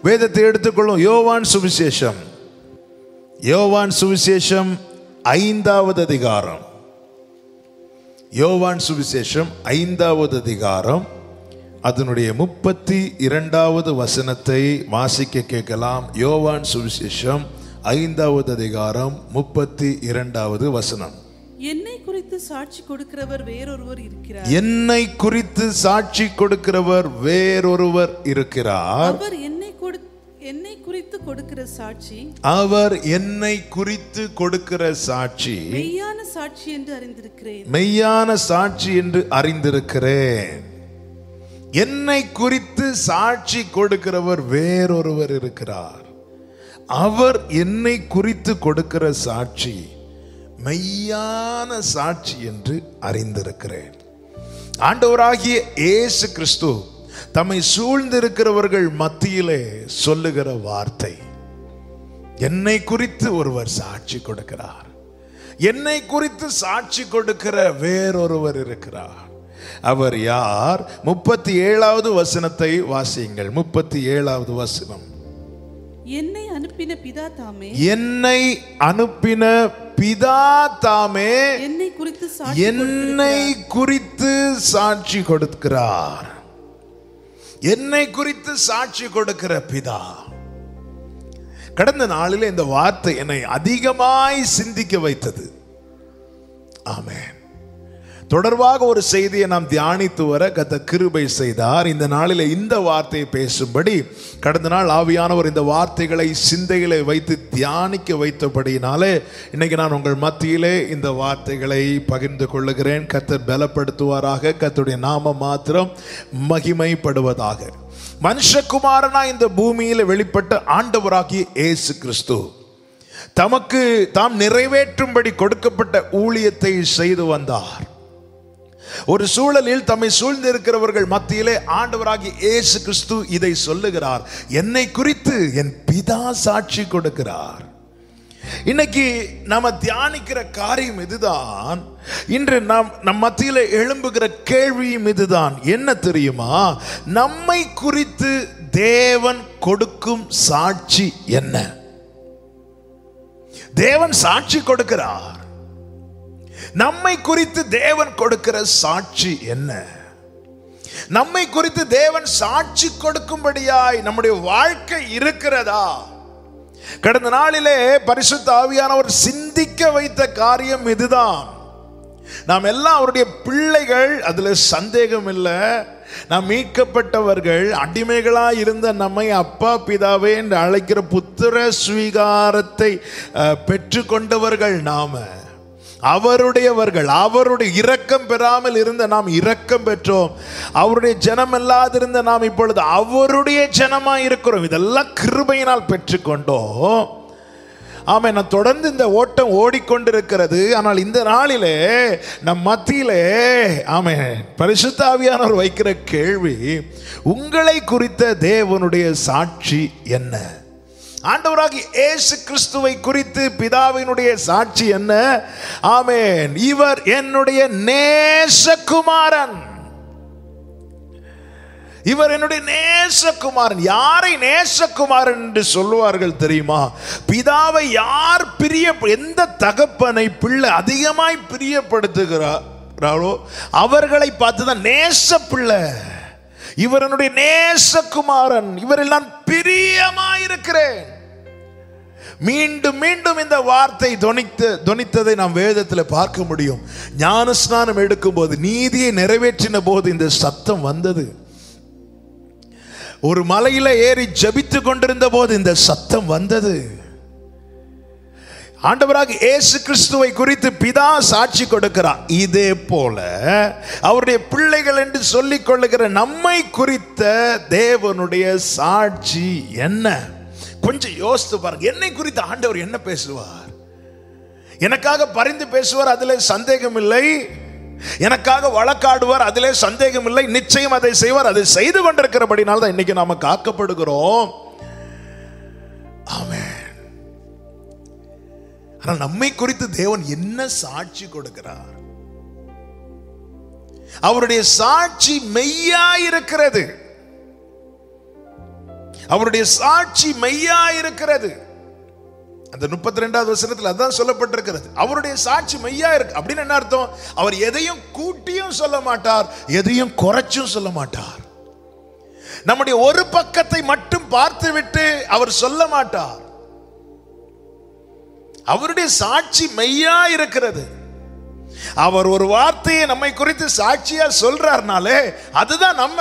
வேதத்தை எடுத்துக்கொள்ளும் யோவான் சுவிசேஷம் யோவான் சுவிசேஷம் ஐந்தாவது அதிகாரம் யோவான் சுவிசேஷம் ஐந்தாவது அதிகாரம் அதனுடைய முப்பத்தி இரண்டாவது வசனத்தை வாசிக்க கேட்கலாம் யோவான் சுவிசேஷம் ஐந்தாவது அதிகாரம் முப்பத்தி இரண்டாவது வசனம் என்னை குறித்து சாட்சி கொடுக்கிறவர் வேறொருவர் இருக்கிறார் என்னை குறித்து சாட்சி கொடுக்கிறவர் வேறொருவர் இருக்கிறார் அவர் என்னை கொடு என்னை குறித்து கொடுக்கிற சாட்சி அவர் என்னை குறித்து கொடுக்கிற சாட்சி மெய்யான சாட்சி என்று அறிந்திருக்கிறேன் மெய்யான சாட்சி என்று அறிந்திருக்கிறேன் என்னை குறித்து சாட்சி கொடுக்கிறவர் வேறொருவர் இருக்கிறார் அவர் என்னை குறித்து கொடுக்கிற சாட்சி மெய்யான சாட்சி என்று அறிந்திருக்கிறேன் ஆண்டவராகிய இயேசு கிறிஸ்து தம்மை சூழ்ந்திருக்கிறவர்கள் மத்தியிலே சொல்லுகிற வார்த்தை என்னை குறித்து ஒருவர் சாட்சி கொடுக்கிறார் என்னை குறித்து சாட்சி கொடுக்கிற வேறொருவர் இருக்கிறார் அவர் யார் முப்பத்தி ஏழாவது வசனத்தை வாசியுங்கள் முப்பத்தி ஏழாவது வசனம் என்னை அனுப்பின பிதா தாமே என்னை அனுப்பின பிதா தாமே என்னை குறித்து சாட்சி என்னை குறித்து சாட்சி கொடுக்கிறார் என்னை குறித்து சாட்சி கொடுக்கிற பிதா கடந்த நாளில் இந்த வார்த்தை என்னை அதிகமாய் சிந்திக்க வைத்தது ஆமென் தொடர்பாக ஒரு செய்தியை நாம் தியானித்து வர கத்த கிருபை செய்தார் இந்த நாளில் இந்த வார்த்தையை பேசும்படி கடந்த நாள் ஆவியானவர் இந்த வார்த்தைகளை சிந்தைகளை வைத்து தியானிக்க வைத்தபடியினாலே இன்னைக்கு நான் உங்கள் மத்தியிலே இந்த வார்த்தைகளை பகிர்ந்து கொள்ளுகிறேன் கத்தர் பலப்படுத்துவாராக கத்துடைய நாம மாத்திரம் மகிமைப்படுவதாக மனுஷகுமாரனா இந்த பூமியில் வெளிப்பட்ட ஆண்டவராகிய இயேசு கிறிஸ்து தமக்கு தாம் நிறைவேற்றும்படி கொடுக்கப்பட்ட ஊழியத்தை செய்து வந்தார் ஒரு சூழலில் தம்மை சூழ்ந்திருக்கிறவர்கள் மத்தியிலே ஆண்டவராகிய இயேசு கிறிஸ்து இதை சொல்லுகிறார் என்னை குறித்து என் பிதா சாட்சி கொடுக்கிறார் இன்னைக்கு நாம தியானிக்கிற காரியம் இதுதான் இன்று நாம் நம் மத்தியில எழும்புகிற கேள்வியும் இதுதான் என்ன தெரியுமா நம்மை குறித்து தேவன் கொடுக்கும் சாட்சி என்ன தேவன் சாட்சி கொடுக்கிறார் நம்மை குறித்து தேவன் கொடுக்கிற சாட்சி என்ன நம்மை குறித்து தேவன் சாட்சி கொடுக்கும்படியாய் நம்முடைய வாழ்க்கை இருக்கிறதா கடந்த நாளிலே பரிசுத்த ஆவியானவர் சிந்திக்க வைத்த காரியம் இதுதான் நாம் எல்லாம் அவருடைய பிள்ளைகள் அதுல சந்தேகம் இல்லை நாம் மீட்கப்பட்டவர்கள் அடிமைகளாய் இருந்த நம்மை அப்பா பிதாவே என்று அழைக்கிற புத்திர ஸ்வீகாரத்தை அஹ், பெற்றுக்கொண்டவர்கள் நாம அவருடையவர்கள் அவருடைய இரக்கம் பெறாமல் இருந்த நாம் இரக்கம் பெற்றோம் அவருடைய ஜனம் இல்லாதிருந்த நாம் இப்பொழுது அவருடைய ஜனமாய் இருக்கிறோம் இதெல்லாம் கிருபையினால் பெற்றுக்கொண்டோம் ஆமே நான் தொடர்ந்து இந்த ஓட்டம் ஓடிக்கொண்டிருக்கிறது ஆனால் இந்த நாளிலே நம் மத்தியிலே ஆமே பரிசுத்த ஆவியானவர் வைக்கிற கேள்வி உங்களை குறித்த தேவனுடைய சாட்சி என்ன ஆண்டவராகி இயேசு கிறிஸ்துவை குறித்து பிதாவினுடைய சாட்சி என்ன ஆமென் இவர் என்னுடைய நேசகுமாரன் இவர் என்னுடைய நேசகுமாரன் யாரை நேசகுமாரன் என்று சொல்லுவார்கள் தெரியுமா பிதாவை யார் பிரிய எந்த தகப்பனை பிள்ளை அதிகமாய் பிரியப்படுத்துகிறாரோ அவர்களை பார்த்துதான் நேச பிள்ளை இவர் என்னுடைய நேசகுமாரன் இவரில் நான் பிரியமாயிருக்கிறேன் மீண்டும் மீண்டும் இந்த வார்த்தை தொனித்து தொனித்ததை நாம் வேதத்தில் பார்க்க முடியும் ஞானஸ்நானம் எடுக்கும்போது நீதியை நிறைவேற்றின போது இந்த சத்தம் வந்தது ஒரு மலையில ஏறி ஜபித்து கொண்டிருந்த போது இந்த சத்தம் வந்தது ஆண்டவராக இயேசு கிறிஸ்துவை குறித்து பிதா சாட்சி கொடுக்கிறார் இதே போல அவருடைய பிள்ளைகள் என்று சொல்லிக் கொள்ளுகிற நம்மை குறித்த தேவனுடைய சாட்சி என்ன கொஞ்சம் யோசித்து பாருங்க என்னை குறித்து ஆண்டவர் என்ன பேசுவார் எனக்காக பரிந்து பேசுவார் அதில் சந்தேகம் இல்லை எனக்காக வழக்காடுவார் அதிலே சந்தேகம் இல்லை நிச்சயம் அதை செய்வார் அதை செய்து கொண்டிருக்கிறபடினால தான் இன்னைக்கு நாம காக்கப்படுகிறோம் ஆமென் ஆனால் நம்மை குறித்து தேவன் என்ன சாட்சி கொடுக்கிறார் அவருடைய சாட்சி மெய்யா இருக்கிறது அவருடைய சாட்சி மெய்யா இருக்கிறது அந்த முப்பத்தி ரெண்டாவது வசனத்தில் அதான் சொல்லப்பட்டிருக்கிறது அவருடைய சாட்சி மெய்யா இருக்கு அப்படின்னு என்ன அர்த்தம் அவர் எதையும் கூட்டியும் சொல்ல மாட்டார் எதையும் குறைச்சும் சொல்ல மாட்டார் நம்முடைய ஒரு பக்கத்தை மட்டும் பார்த்துவிட்டு அவர் சொல்ல மாட்டார் அவருடைய சாட்சி மெய்யா இருக்கிறது அவர் ஒரு வார்த்தையை நம்மை குறித்து சாட்சியா சொல்றாருனாலே அதுதான் நம்ம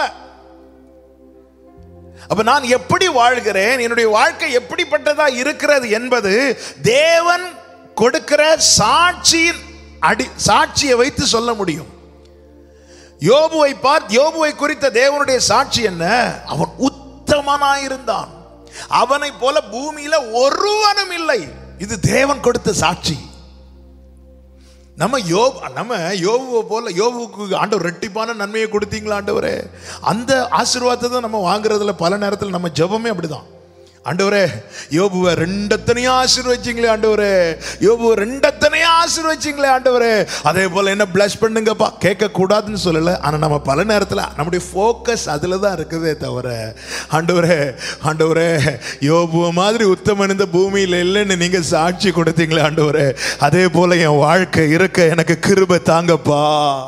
அப்ப நான் எப்படி வாழ்கிறேன் என்னுடைய வாழ்க்கை எப்படிப்பட்டதா இருக்கிறது என்பது தேவன் கொடுக்கிற சாட்சியின் அடி சாட்சியை வைத்து சொல்ல முடியும் யோபுவை பார்த்து யோபுவை குறித்த தேவனுடைய சாட்சி என்ன அவன் உத்தமனாயிருந்தான் அவனை போல பூமியில ஒருவனும் இல்லை இது தேவன் கொடுத்த சாட்சி நம்ம யோப் நம்ம யோபுவை போல யோபுவுக்கு ஆண்டவர் ரெட்டிப்பான நன்மையை கொடுத்தீங்களா ஆண்டவரே அந்த ஆசீர்வாதத்தை தான் நம்ம வாங்குறதுல பல நேரத்தில் நம்ம ஜெபமே அப்படிதான் ஆண்டவரே யோபுவை ரெண்டத்தனையும் ஆசீர்வச்சிங்களே ஆண்டவரே யோபுவை ரெண்டத்தனையும் ஆசீர்வச்சிங்களே ஆண்டவரே அதே போல என்ன பிளஸ் பண்ணுங்கப்பா கேட்க கூடாதுன்னு சொல்லல ஆனா நம்ம பல நேரத்தில் நம்முடைய ஃபோக்கஸ் அதுல தான் இருக்குதே தவிர ஆண்டவரே ஆண்டவரே யோபுவ மாதிரி உத்தமன் இந்த பூமியில் இல்லைன்னு நீங்க சாட்சி கொடுத்தீங்களே ஆண்டவரே அதே போல என் வாழ்க்கை இருக்க எனக்கு கிருபை தாங்கப்பா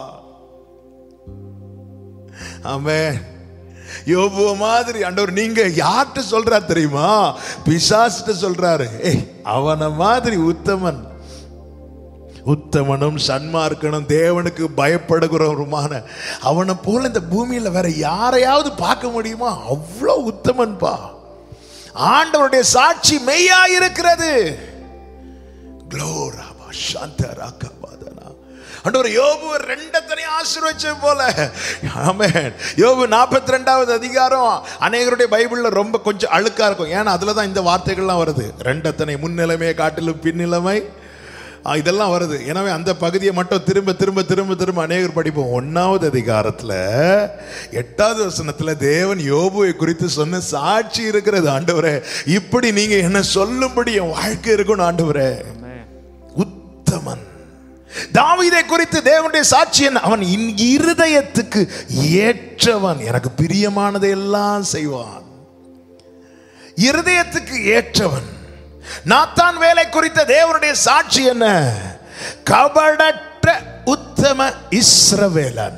ஆமென் யோபுவ மாதிரி ஆண்டவர் நீங்க யார்கிட்ட சொல்றாரு தெரியுமா பிசாசிட்ட சொல்றாரு ஏய் அவன மாதிரி உத்தமன் உத்தமனும் சன்மார்க்கனும் தேவனுக்கு பயப்படுகிறவருமான அவனை போல இந்த பூமியில வேற யாரையாவது பார்க்க முடியுமா அவ்வளோ உத்தமன்பா ஆண்டவருடைய சாட்சி மெய்யா இருக்கிறது க்ளோராபா சாந்தராக்கபாதனா ஆண்டவர் யோபு ரெண்டத்தனை ஆசீர்வச்ச போல ஆமென் யோபு நாற்பத்தி ரெண்டாவது அதிகாரம் அநேகருடைய பைபிள்ல ரொம்ப கொஞ்சம் அழுக்கா இருக்கும் ஏன்னா அதுல தான் இந்த வார்த்தைகள்லாம் வருது ரெண்டத்தனை முன்னிலைமையை காட்டிலும் பின்னிலைமை ஆ, இதெல்லாம் வருது எனவே அந்த பகுதியை மட்டும் திரும்ப திரும்ப திரும்ப திரும்ப அநேகர் படிப்போம் ஒன்னாவது அதிகாரத்துல எட்டாவது வசனத்துல தேவன் யோபுவை குறித்து சொன்ன சாட்சி இருக்கிறது ஆண்டவரே இப்படி நீங்க என்ன சொல்லும்படி என் வாழ்க்கை இருக்கணும் ஆண்டவரே உத்தமன் தாவீதை குறித்து தேவனுடைய சாட்சி என்ன அவன் இன் இருதயத்துக்கு ஏற்றவன் எனக்கு பிரியமானதை எல்லாம் செய்வான் இருதயத்துக்கு ஏற்றவன் நாத்தான் வேலை குறித்த தேவனுடைய சாட்சி என்ன கபடற்ற உத்தம இஸ்ரவேலன்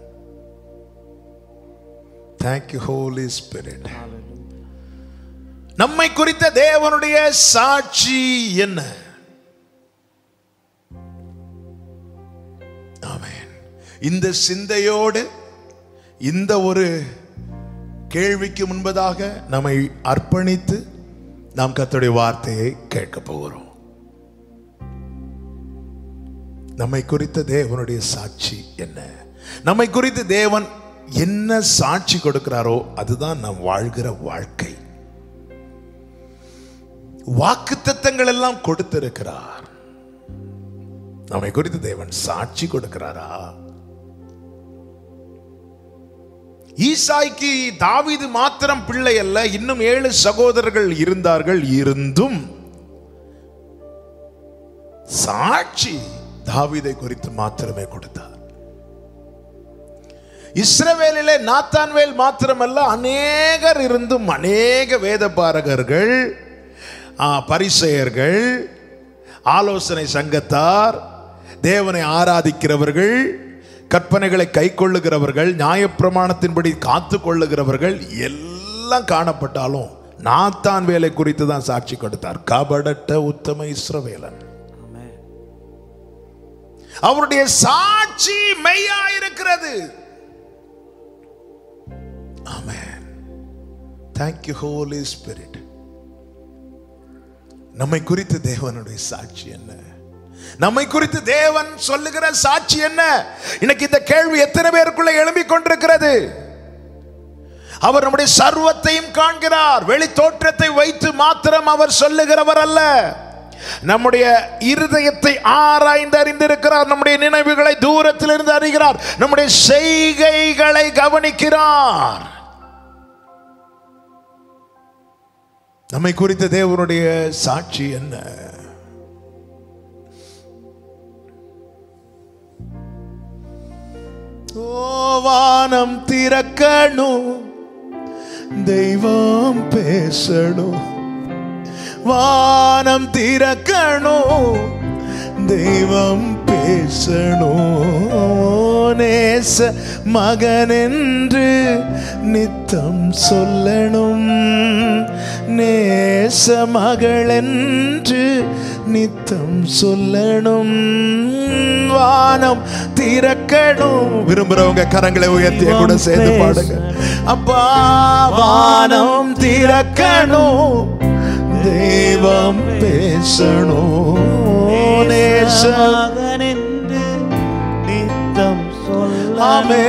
தேங்க்யூ ஹோலி ஸ்பிரிட் நம்மை குறித்த தேவனுடைய சாட்சி என்ன ஆமென் இந்த சிந்தையோடு இந்த ஒரு கேள்விக்கு முன்பதாக நம்மை அர்ப்பணித்து நாம் கர்த்தருடைய வார்த்தையை கேட்க போகிறோம் நம்மை குறித்த தேவனுடைய சாட்சி என்ன நம்மை குறித்து தேவன் என்ன சாட்சி கொடுக்கிறாரோ அதுதான் நாம் வாழ்கிற வாழ்க்கை வாக்குத்தத்தங்கள் எல்லாம் கொடுத்திருக்கிறார் நம்மை குறித்து தேவன் சாட்சி கொடுக்கிறாரா ஈசாய்க்கு தாவீது மாத்திரம் பிள்ளை அல்ல இன்னும் ஏழு சகோதரர்கள் இருந்தார்கள் இருந்தும் சாட்சி தாவீதை குறித்து மாத்திரமே கொடுத்தார் இஸ்ரவேலிலே நாத்தான்வேல் மாத்திரமல்ல அநேகர் இருந்தும் அநேக வேதபாரகர்கள் ஆ, பரிசேயர்கள் ஆலோசனை சங்கத்தார் தேவனை ஆராதிக்கிறவர்கள் கற்பனைகளை கைக்கொள்ளுகிறவர்கள் நியாயப்பிரமாணத்தின்படி காத்து கொள்ளுகிறவர்கள் எல்லாம் காணப்பட்டாலும் நாத்தான் வேலை குறித்து தான் சாட்சி கொடுத்தார் கபடட்ட உத்தம இஸ்ரவேலன் அவருடைய சாட்சி மெய்யா இருக்கிறது ஆமென் தேங்க்யூ ஹோலி ஸ்பிரிட் நம்மை குறித்து தேவனுடைய சாட்சி என்ன நம்மை குறித்து தேவன் சொல்லுகிற சாட்சி என்ன இன்னைக்கு இந்த கேள்வி எத்தனை பேருக்குள்ள எழும்பிக் கொண்டிருக்கிறது அவர் நம்முடைய சர்வத்தையும் காண்கிறார் வெளி தோற்றத்தை வைத்து மாத்திரம் அவர் சொல்லுகிறவர் அல்ல நம்முடைய இருதயத்தை ஆராய்ந்து அறிந்திருக்கிறார் நம்முடைய நினைவுகளை தூரத்தில் இருந்து அறிகிறார் நம்முடைய செய்கைகளை கவனிக்கிறார் நம்மை குறித்த தேவனுடைய சாட்சி என்ன ஓ வானம் திறக்கணும் தெய்வம் பேசணும் வானம் திறக்கணும் தெய்வம் பேசணும் நேச மகன் என்று நித்தம் சொல்லணும் நேச மகள் என்று நித்தம் சொல்லணும் வானம் திறக்கணும் விரும்புறவங்க கரங்களை உயர்த்தி என் கூட சேர்ந்து பாடுங்க அப்பா வானம் திறக்கணும் தெய்வம் பேசணும் நேச மகன் என்று நித்தம் சொல்ல ஆமே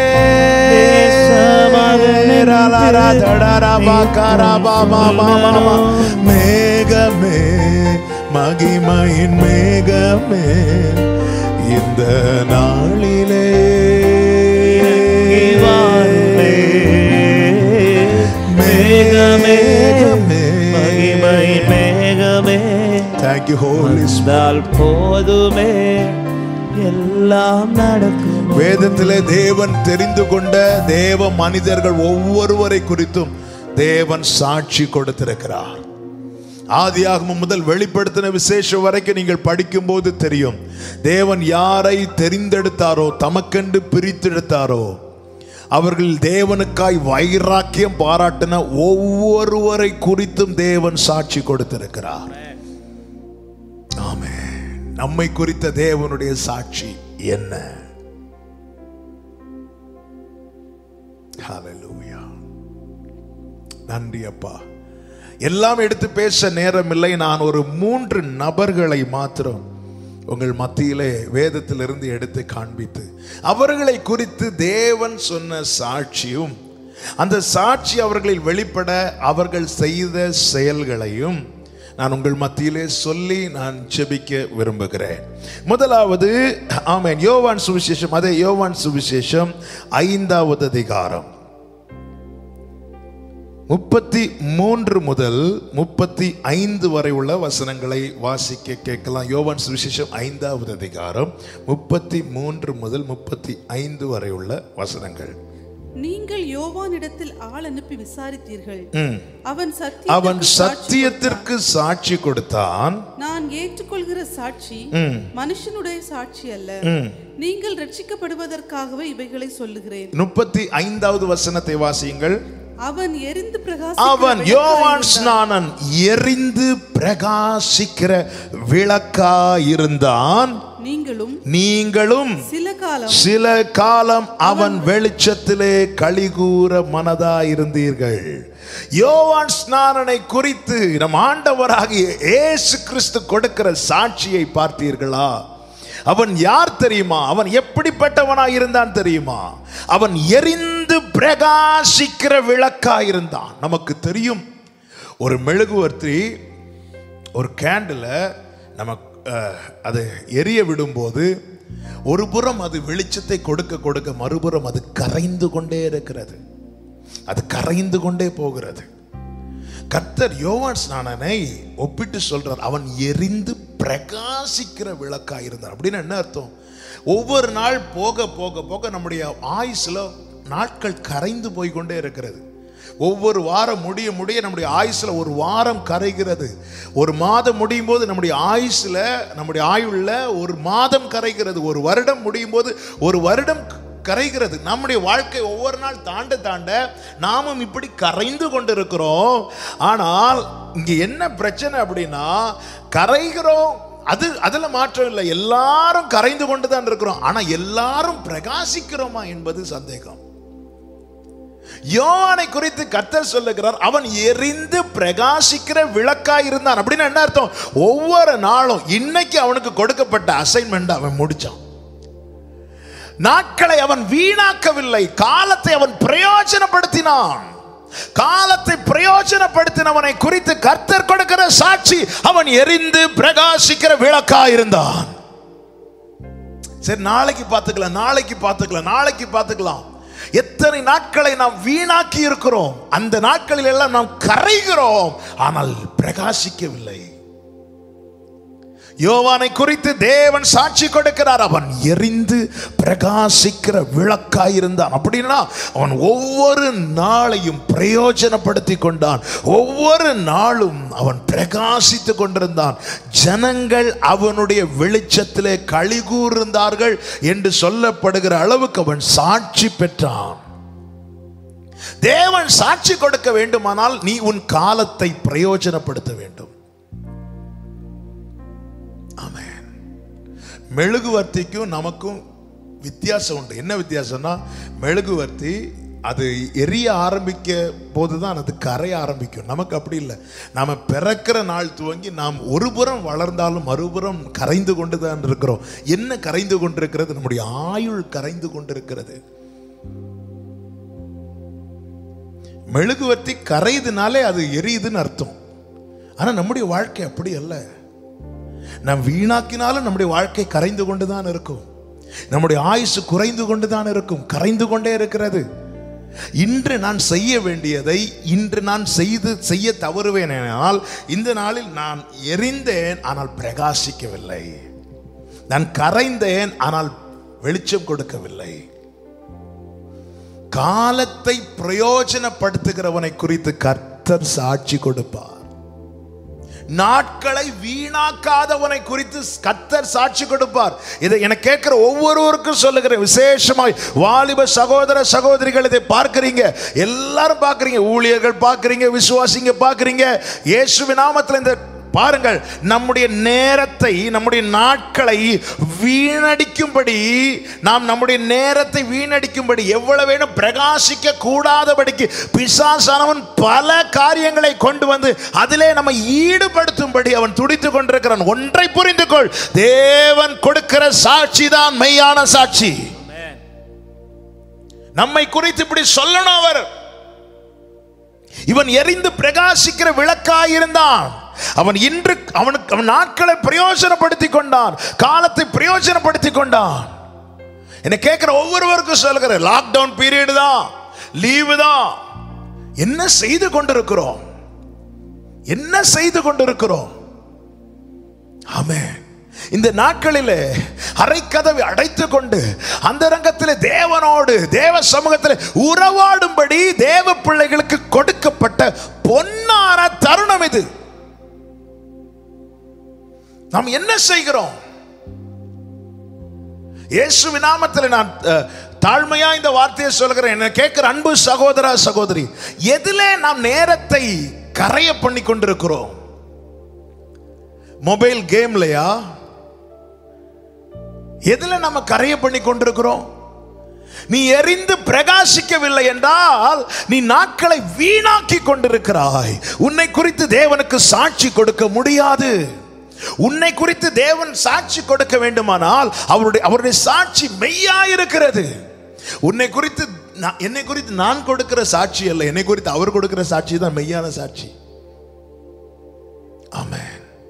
மேகமே மகிமையின் மேகமே இந்த நாளிலே மேகமே மகிமை மேகமே தேங்க்யூ ஹோலி வந்தால் போதுமே எல்லாம் நடக்கும் வேதத்திலே தேவன் தெரிந்து கொண்ட தேவ மனிதர்கள் ஒவ்வொருவரை குறித்தும் தேவன் சாட்சி கொடுத்திருக்கிறார் ஆதியாகமம் முதல் வெளிப்படுத்தின விசேஷம் வரைக்கும் நீங்கள் படிக்கும்போது தெரியும் தேவன் யாரை தெரிந்தெடுத்தாரோ தமக்கென்று பிரித்தெடுத்தாரோ அவர்கள் தேவனுக்காய் வைராக்கியம் பாராட்டின ஒவ்வொருவரை குறித்தும் தேவன் சாட்சி கொடுத்திருக்கிறார் ஆமென் நம்மை குறித்த தேவனுடைய சாட்சி என்ன ஹalleluya நன்றி அப்பா எல்லாம் எடுத்து பேச நேரம் இல்லை நான் ஒரு மூன்று நபர்களை மாத்திரம் உங்கள் மத்தியிலே வேதத்திலிருந்து எடுத்து காண்பித்து அவர்களை குறித்து தேவன் சொன்ன சாட்சியும் அந்த சாட்சி அவர்களில் வெளிப்பட அவர்கள் செய்த செயல்களையும் நான் உங்கள் மத்தியிலே சொல்லி நான் ஜெபிக்க விரும்புகிறேன் முதலாவது ஆமென் யோவான் சுவிசேஷம் அதே யோவான் சுவிசேஷம் ஐந்தாவது அதிகாரம் முப்பத்தி மூன்று முதல் முப்பத்தி ஐந்து வரை உள்ள வசனங்களை வாசிக்க கேட்கலாம் யோவான் சுவிசேஷம் ஐந்தாவது அதிகாரம் முப்பத்தி மூன்று முதல் முப்பத்தி ஐந்து வரை உள்ள வசனங்கள் நீங்கள் யோவானிடத்தில் ஆள் அனுப்பி விசாரித்தீர்கள் ம். அவன் அவன் சத்தியத்திற்கு சாட்சி சத்தியத்திற்கு சாட்சி கொடுத்தான் நான் ஏற்றுக்கொள்கிற சாட்சி மனுஷனுடைய சாட்சி அல்ல நீங்கள் ரட்சிக்கப்படுவதற்காகவே இவைகளை சொல்லுகிறேன் முப்பத்தி ஐந்தாவது வசனத்தை வாசியுங்கள் அவன் எரிந்து அவன் பிரகாசிக்கிற யோவான் விளக்காயிருந்தான். ஸ்நானன் எரிந்து பிரகாசிக்கிற விளக்காயிருந்தான் நீங்களும் நீங்களும் சில காலம் சில காலம் அவன் வெளிச்சத்திலே கலிகூற மனதாயிருந்தீர்கள் யோவான் ஸ்நானனை குறித்து நம் ஆண்டவராகிய இயேசு கிறிஸ்து கொடுக்கிற சாட்சியை பார்த்தீர்களா அவன் யார் தெரியுமா அவன் எப்படிப்பட்டவனாய் இருந்தான் தெரியுமா அவன் எரிந்து பிரகாசிக்கிற விளக்காயிருந்தான் நமக்கு தெரியும் ஒரு மெழுகுவர்த்தி ஒரு கேண்டில் நம்ம அஹ், அதை எரிய விடும்போது ஒரு புறம் அது வெளிச்சத்தை கொடுக்க கொடுக்க மறுபுறம் அது கரைந்து கொண்டே இருக்கிறது அது கரைந்து கொண்டே போகிறது கர்த்தர் யோவான் ஸ்நானனை ஒப்பிட்டு சொல்றார் அவன் எரிந்து பிரகாசிக்கிற விளக்கா இருந்தார் அப்படின்னு என்ன அர்த்தம் ஒவ்வொரு நாள் போக போக போக நம்முடைய ஆயுஸ்ல நாட்கள் கரைந்து போய் கொண்டே இருக்கிறது ஒவ்வொரு வாரம் முடிய முடிய நம்முடைய ஆயுஸ்ல ஒரு வாரம் கரைகிறது ஒரு மாதம் முடியும் போது நம்முடைய ஆயுஸ்ல நம்முடைய ஆயுள்ல ஒரு மாதம் கரைகிறது ஒரு வருடம் முடியும் போது ஒரு வருடம் கரைகிறது நம்முடைய வாழ்க்கை ஒவ்வொரு நாள் தாண்ட தாண்ட நாமும் இப்படி கரைந்து கொண்டிருக்கிறோம் ஆனால் இங்க என்ன பிரச்சனை அப்படின்னா கரைகிறோம் அது அதுல மாற்றம் இல்லை எல்லாரும் கரைந்து கொண்டு தான் இருக்கிறோம் ஆனா எல்லாரும் பிரகாசிக்கிறோமா என்பது சந்தேகம் யோவானை குறித்து கர்த்தர் சொல்லுகிறார் அவன் எரிந்து பிரகாசிக்கிற விளக்காய் இருந்தான் அப்படின்னு என்ன அர்த்தம் ஒவ்வொரு நாளும் இன்னைக்கு அவனுக்கு கொடுக்கப்பட்ட அசைன்மெண்ட் அவன் முடிச்சான் நாட்களை அவன் வீணாக்கவில்லை காலத்தை அவன் பிரயோஜனப்படுத்தினான் காலத்தை பிரயோஜனப்படுத்தினவனை குறித்து கர்த்தர் கொடுக்கிற சாட்சி அவன் எரிந்து பிரகாசிக்கிற விளக்கா இருந்தான் சரி நாளைக்கு பார்த்துக்கலாம் நாளைக்கு பார்த்துக்கலாம் நாளைக்கு பார்த்துக்கலாம் எத்தனை நாட்களை நாம் வீணாக்கி இருக்கிறோம் அந்த நாட்களில் எல்லாம் நாம் கரைகிறோம் ஆனால் பிரகாசிக்கவில்லை யோவானை குறித்து தேவன் சாட்சி கொடுக்கிறார் அவன் எரிந்து பிரகாசிக்கிற விளக்காயிருந்தான் அப்படின்னா அவன் ஒவ்வொரு நாளையும் பிரயோஜனப்படுத்தி கொண்டான் ஒவ்வொரு நாளும் அவன் பிரகாசித்து கொண்டிருந்தான் ஜனங்கள் அவனுடைய வெளிச்சத்திலே களி கூர்ந்தார்கள் என்று சொல்லப்படுகிற அளவுக்கு அவன் சாட்சி பெற்றான் தேவன் சாட்சி கொடுக்க வேண்டுமானால் நீ உன் காலத்தை பிரயோஜனப்படுத்த வேண்டும் ஆமென் மெழுகுவர்த்திக்கும் நமக்கும் வித்தியாசம் உண்டு என்ன வித்தியாசம்னா மெழுகுவர்த்தி அது எரிய ஆரம்பிக்க போதுதான் அது கரைய ஆரம்பிக்கும் நமக்கு அப்படி இல்லை நாம பிறக்கிற நாள் துவங்கி நாம் ஒரு புறம் வளர்ந்தாலும் மறுபுறம் கரைந்து கொண்டு தான் இருக்கிறோம் என்ன கரைந்து கொண்டிருக்கிறது நம்முடைய ஆயுள் கரைந்து கொண்டிருக்கிறது மெழுகுவர்த்தி கரையுதுனாலே அது எரியுதுன்னு அர்த்தம் ஆனா நம்முடைய வாழ்க்கை அப்படி அல்ல நாம் வீணாக்கினாலும் நம்முடைய வாழ்க்கை கரைந்து கொண்டு தான் இருக்கும் நம்முடைய ஆயுசு குறைந்து கொண்டு தான் இருக்கும் கரைந்து கொண்டே இருக்கிறது இன்று நான் செய்ய வேண்டியதை இன்று நான் செய்து செய்ய தவறுவேனால் இந்த நாளில் நான் எரிந்தேன் ஆனால் பிரகாசிக்கவில்லை நான் கரைந்தேன் ஆனால் வெளிச்சம் கொடுக்கவில்லை காலத்தை பிரயோஜனப்படுத்துகிறவனை குறித்து கர்த்தர் சாட்சி கொடுப்பார் நாட்களை வீணாக்காதவனை குறித்து கர்த்தர் சாட்சி கொடுப்பார் இதை என கேட்கிற ஒவ்வொருவருக்கும் சொல்லுகிறேன் விசேஷமாய் வாலிப சகோதர சகோதரிகள் இதை பார்க்கிறீங்க எல்லாரும் பார்க்கிறீங்க ஊழியர்கள் பார்க்கிறீங்க விசுவாசிங்க பார்க்கிறீங்க இயேசுவின் நாமத்தில் இந்த பாருங்கள் நம்முடைய நேரத்தை நம்முடைய நாட்களை வீணடிக்கும்படி நாம் நம்முடைய நேரத்தை வீணடிக்கும்படி எவ்வளவு வேணும் பிரகாசிக்க கூடாதபடிக்கு பிசாசானவன் பல காரியங்களை கொண்டு வந்து அதிலே நம்ம ஈடுபடுத்தும்படி அவன் துடித்துக் கொண்டிருக்கிறான் ஒன்றை புரிந்து கொள் தேவன் கொடுக்கிற சாட்சி தான் மெய்யான சாட்சி நம்மை குறித்து இப்படி சொல்லணும் அவர் இவன் எரிந்து பிரகாசிக்கிற விளக்காயிருந்தான் அவன் இன்று அவனுக்கு அவன் நாட்களை பிரயோஜனப்படுத்தி கொண்டான் காலத்தை பிரயோஜனப்படுத்தி கொண்டான் என்ன கேட்கிற ஒவ்வொருவருக்கும் சொல்லுகிற லாக்டவுன் பீரியட் தான் லீவு தான் என்ன செய்து கொண்டிருக்கிறோம் என்ன செய்து கொண்டிருக்கிறோம் ஆமென் இந்த நாட்களிலே அரைக்கதவை அடைத்து கொண்டு அந்த ரங்கத்தில் தேவனோடு தேவ சமூகத்தில் உறவாடும்படி தேவ பிள்ளைகளுக்கு கொடுக்கப்பட்ட பொன்னான தருணம் இது நாம் என்ன செய்கிறோம் இயேசு நாமத்தில் நான் அஹ், தாழ்மையா இந்த வார்த்தையை சொல்கிறேன் என்ன கேட்கிற அன்பு சகோதரா சகோதரி எதிலே நாம் நேரத்தை கரைய பண்ணி கொண்டிருக்கிறோம் மொபைல் கேம்லயா எதுல நம்ம கரைய பண்ணி கொண்டிருக்கிறோம் நீ எரிந்து பிரகாசிக்கவில்லை என்றால் நீ நாட்களை வீணாக்கி கொண்டிருக்கிறாய் உன்னை குறித்து தேவனுக்கு சாட்சி கொடுக்க முடியாது உன்னை குறித்து தேவன் சாட்சி கொடுக்க வேண்டுமானால் அவருடைய அவருடைய சாட்சி மெய்யா இருக்கிறது உன்னை குறித்து நான்- என்னை குறித்து நான் கொடுக்கிற சாட்சி அல்ல என்னை குறித்து அவர் கொடுக்கிற சாட்சி தான் மெய்யான சாட்சி ஆமென்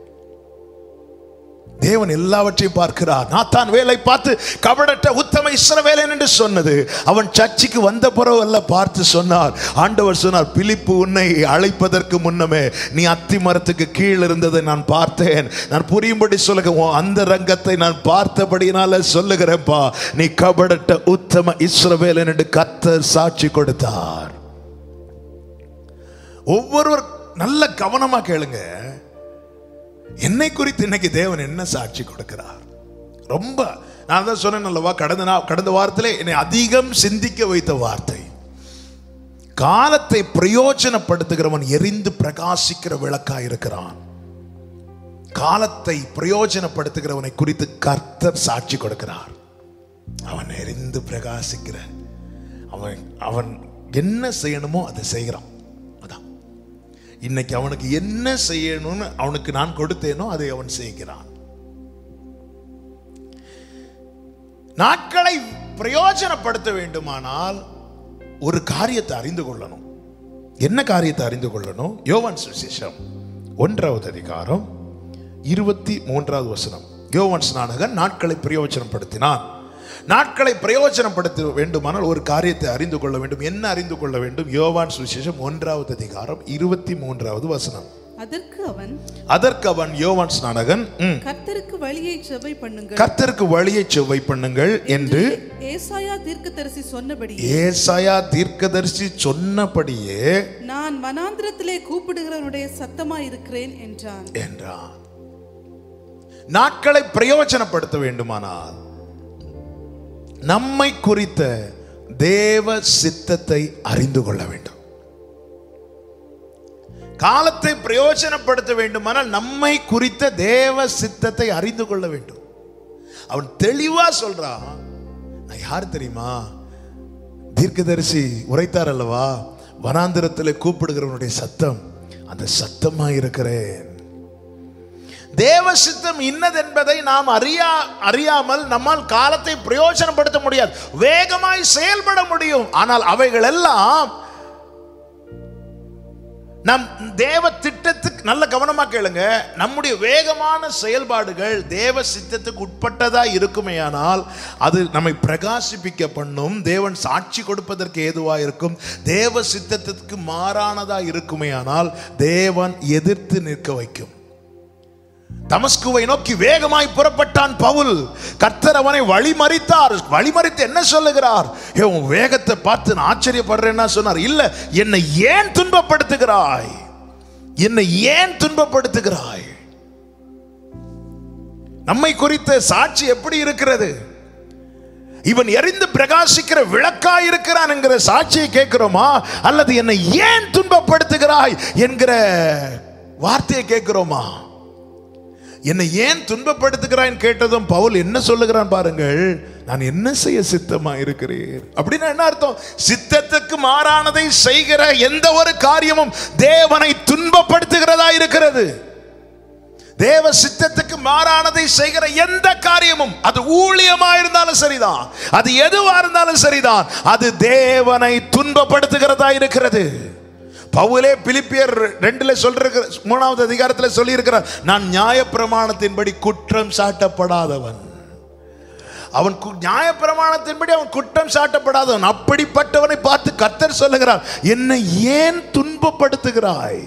தேவன் எல்லாவற்றையும் பார்க்கிறார் நாத்தான் வேலை பார்த்து கபடற்ற உத்தம இஸ்ரவேலன் என்று சொன்னது அவன் சர்ச்சுக்கு வந்த பிறகு அல்ல பார்த்து சொன்னார் ஆண்டவர் சொன்னார் பிலிப்பு உன்னை அழைப்பதற்கு முன்னமே நீ அத்தி மரத்துக்கு கீழ் இருந்ததை நான் பார்த்தேன் நான் புரியும்படி சொல்லுங்க உன் அந்த ரங்கத்தை நான் பார்த்தபடினால சொல்லுகிறேன்ப்பா நீ கபடற்ற உத்தம இஸ்ரவேலன் என்று கர்த்தர் சாட்சி கொடுத்தார் ஒவ்வொருவர் நல்ல கவனமா கேளுங்க என்னை குறித்து இன்னைக்கு தேவன் என்ன சாட்சி கொடுக்கிறார் ரொம்ப நான் தான் சொன்னேன் அல்லவா கடந்த நா- கடந்த வாரத்திலே என்னை அதிகம் சிந்திக்க வைத்த வார்த்தை காலத்தை பிரயோஜனப்படுத்துகிறவன் எரிந்து பிரகாசிக்கிற விளக்கா இருக்கிறான் காலத்தை பிரயோஜனப்படுத்துகிறவனை குறித்து கர்த்தர் சாட்சி கொடுக்கிறார் அவன் எரிந்து பிரகாசிக்கிற அவன் அவன் என்ன செய்யணுமோ அதை செய்கிறான் அதான் இன்னைக்கு அவனுக்கு என்ன செய்யணும்னு அவனுக்கு நான் கொடுத்தேனோ அதை அவன் செய்கிறான் நாட்களை பிரயோஜனப்படுத்த வேண்டுமானால் ஒரு காரியத்தை அறிந்து கொள்ளணும் என்ன காரியத்தை அறிந்து கொள்ளணும் யோவான் சுவிசேஷம் ஒன்றாவது அதிகாரம் இருபத்தி மூன்றாவது வசனம் யோவான் ஸ்நானகன் நாட்களை பிரயோஜனப்படுத்தினான் நாட்களை பிரயோஜனப்படுத்த வேண்டுமானால் ஒரு காரியத்தை அறிந்து கொள்ள வேண்டும் என்ன அறிந்து கொள்ள வேண்டும் யோவான் சுவிசேஷம் ஒன்றாவது அதிகாரம் இருபத்தி மூன்றாவது வசனம் அதற்கு அவன் அதற்கு அவன் யோவான் ஸ்நானகன் ம், கர்த்தருக்கு வழியை செவ்வை பண்ணுங்கள் கர்த்தருக்கு வழியை செவ்வை பண்ணுங்கள் என்று ஏசாயா தீர்க்கதரிசி சொன்னபடி ஏசாயா தீர்க்கதரிசி சொன்னபடியே நான் வனாந்திரத்திலே கூப்பிடுகிறவனுடைய சத்தமா இருக்கிறேன் என்றான் என்றான் நாட்களை பிரயோஜனப்படுத்த வேண்டுமானால் நம்மை குறித்த தேவ சித்தத்தை அறிந்து கொள்ள வேண்டும் காலத்தை பிரயோஜனப்படுத்த வேண்டுமானால் நம்மை குறித்த தேவ சித்தத்தை அறிந்து கொள்ள வேண்டும் அவன் தெளிவா சொல்றான் நான் யார் தெரியுமா தீர்க்கதரிசி உரைத்தார் அல்லவா வனாந்திரத்தில் கூப்பிடுகிறவனுடைய சத்தம் அந்த சத்தமா இருக்கிறேன் தேவ சித்தம் இன்னதென்பதை நாம் அறியா அறியாமல் நம்மால் காலத்தை பிரயோஜனப்படுத்த முடியாது வேகமாய் செயல்பட முடியும் ஆனால் அவைகள் எல்லாம் நம் தேவ திட்டத்துக்கு நல்ல கவனமா கேளுங்க நம்முடைய வேகமான செயல்பாடுகள் தேவ சித்தத்துக்கு உட்பட்டதா இருக்குமேயானால் அது நம்மை பிரகாசிப்பிக்க பண்ணும் தேவன் சாட்சி கொடுப்பதற்கு ஏதுவா இருக்கும் தேவ சித்தத்துக்கு மாறானதா இருக்குமேயானால் தேவன் எதிர்த்து நிற்க வைக்கும் தமஸ்குவை நோக்கி வேகமாய் புறப்பட்டான் பவுல் கர்த்தர் அவனை வழிமறித்தார் வழிமறித்து என்ன சொல்லுகிறார் ஏ உன் வேகத்தை பார்த்து நான் ஆச்சரியப்படுறேன்னா சொன்னார் இல்ல என்னை ஏன் துன்பப்படுத்துகிறாய் என்னை ஏன் துன்பப்படுத்துகிறாய் நம்மை குறித்த சாட்சி எப்படி இருக்கிறது இவன் எரிந்து பிரகாசிக்கிற விளக்கா இருக்கிறான் என்கிற சாட்சியை கேட்கிறோமா அல்லது என்னை ஏன் துன்பப்படுத்துகிறாய் என்கிற வார்த்தையை கேட்கிறோமா என்னை ஏன் துன்பப்படுத்துகிறான் கேட்டதும் பவுல் என்ன சொல்லுகிறான் பாருங்கள் நான் என்ன செய்ய சித்தமா இருக்கிறேன் அப்படின்னா என்ன அர்த்தம் சித்தத்துக்கு மாறானதை செய்கிற எந்த ஒரு காரியமும் தேவனை துன்பப்படுத்துகிறதா இருக்கிறது தேவ சித்தத்துக்கு மாறானதை செய்கிற எந்த காரியமும் அது ஊழியமா இருந்தாலும் சரிதான் அது எதுவா இருந்தாலும் சரிதான் அது தேவனை துன்பப்படுத்துகிறதா இருக்கிறது பவுலே பிலிப்பியர் ரெண்டுல சொல்ற மூணாவது அதிகாரத்துல சொல்லி இருக்கிறார் நான் நியாயப்பிரமாணத்தின்படி குற்றம் சாட்டப்படாதவன் அவன் கு- நியாயப்பிரமாணத்தின்படி அவன் குற்றம் சாட்டப்படாதவன் அப்படிப்பட்டவனை பார்த்து கர்த்தர் சொல்லுகிறார் என்னை ஏன் துன்பப்படுத்துகிறாய்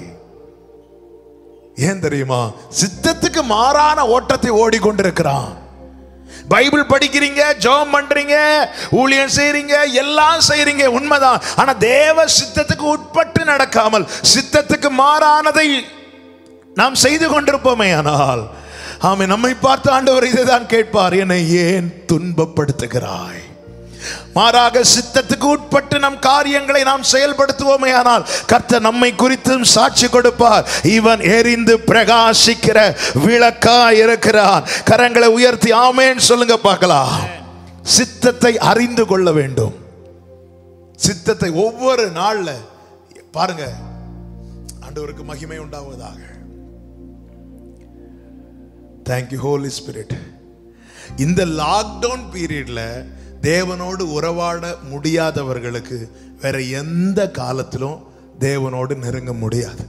ஏன் தெரியுமா சித்தத்துக்கு மாறான ஓட்டத்தை ஓடிக்கொண்டிருக்கிறான் பைபிள் படிக்கிறீங்க ஜெபம் பண்றீங்க ஊழியம் செய்றீங்க எல்லாம் செய்றீங்க உண்மைதான் ஆனா தேவ சித்தத்துக்கு உட்பட்டு நடக்காமல் சித்தத்துக்கு மாறானதை நாம் செய்து கொண்டிருப்போமே ஆனால் ஆமே நம்மை பார்த்து ஆண்டவர் இதைதான் கேட்பார் என்னை ஏன் துன்பப்படுத்துகிறாய் மாறாக சித்தத்துக்கு உட்பட்டு நம் காரியங்களை நாம் செயல்படுத்துவோமே ஆனால் கர்த்தர் நம்மை குறித்தும் சாட்சி கொடுப்பார் இவன் எரிந்து பிரகாசிக்கிற விளக்கா இருக்கிறான் கரங்களை உயர்த்தி ஆமேன்னு சொல்லுங்க பார்க்கலாம் சித்தத்தை அறிந்து கொள்ள வேண்டும் சித்தத்தை ஒவ்வொரு நாள்ல பாருங்க ஆண்டவருக்கு மகிமை உண்டாவதாக தேங்க்யூ ஹோலி ஸ்பிரிட் இந்த லாக்டவுன் பீரியட்ல தேவனோடு உறவாட முடியாதவர்களுக்கு வேற எந்த காலத்திலும் தேவனோடு நெருங்க முடியாது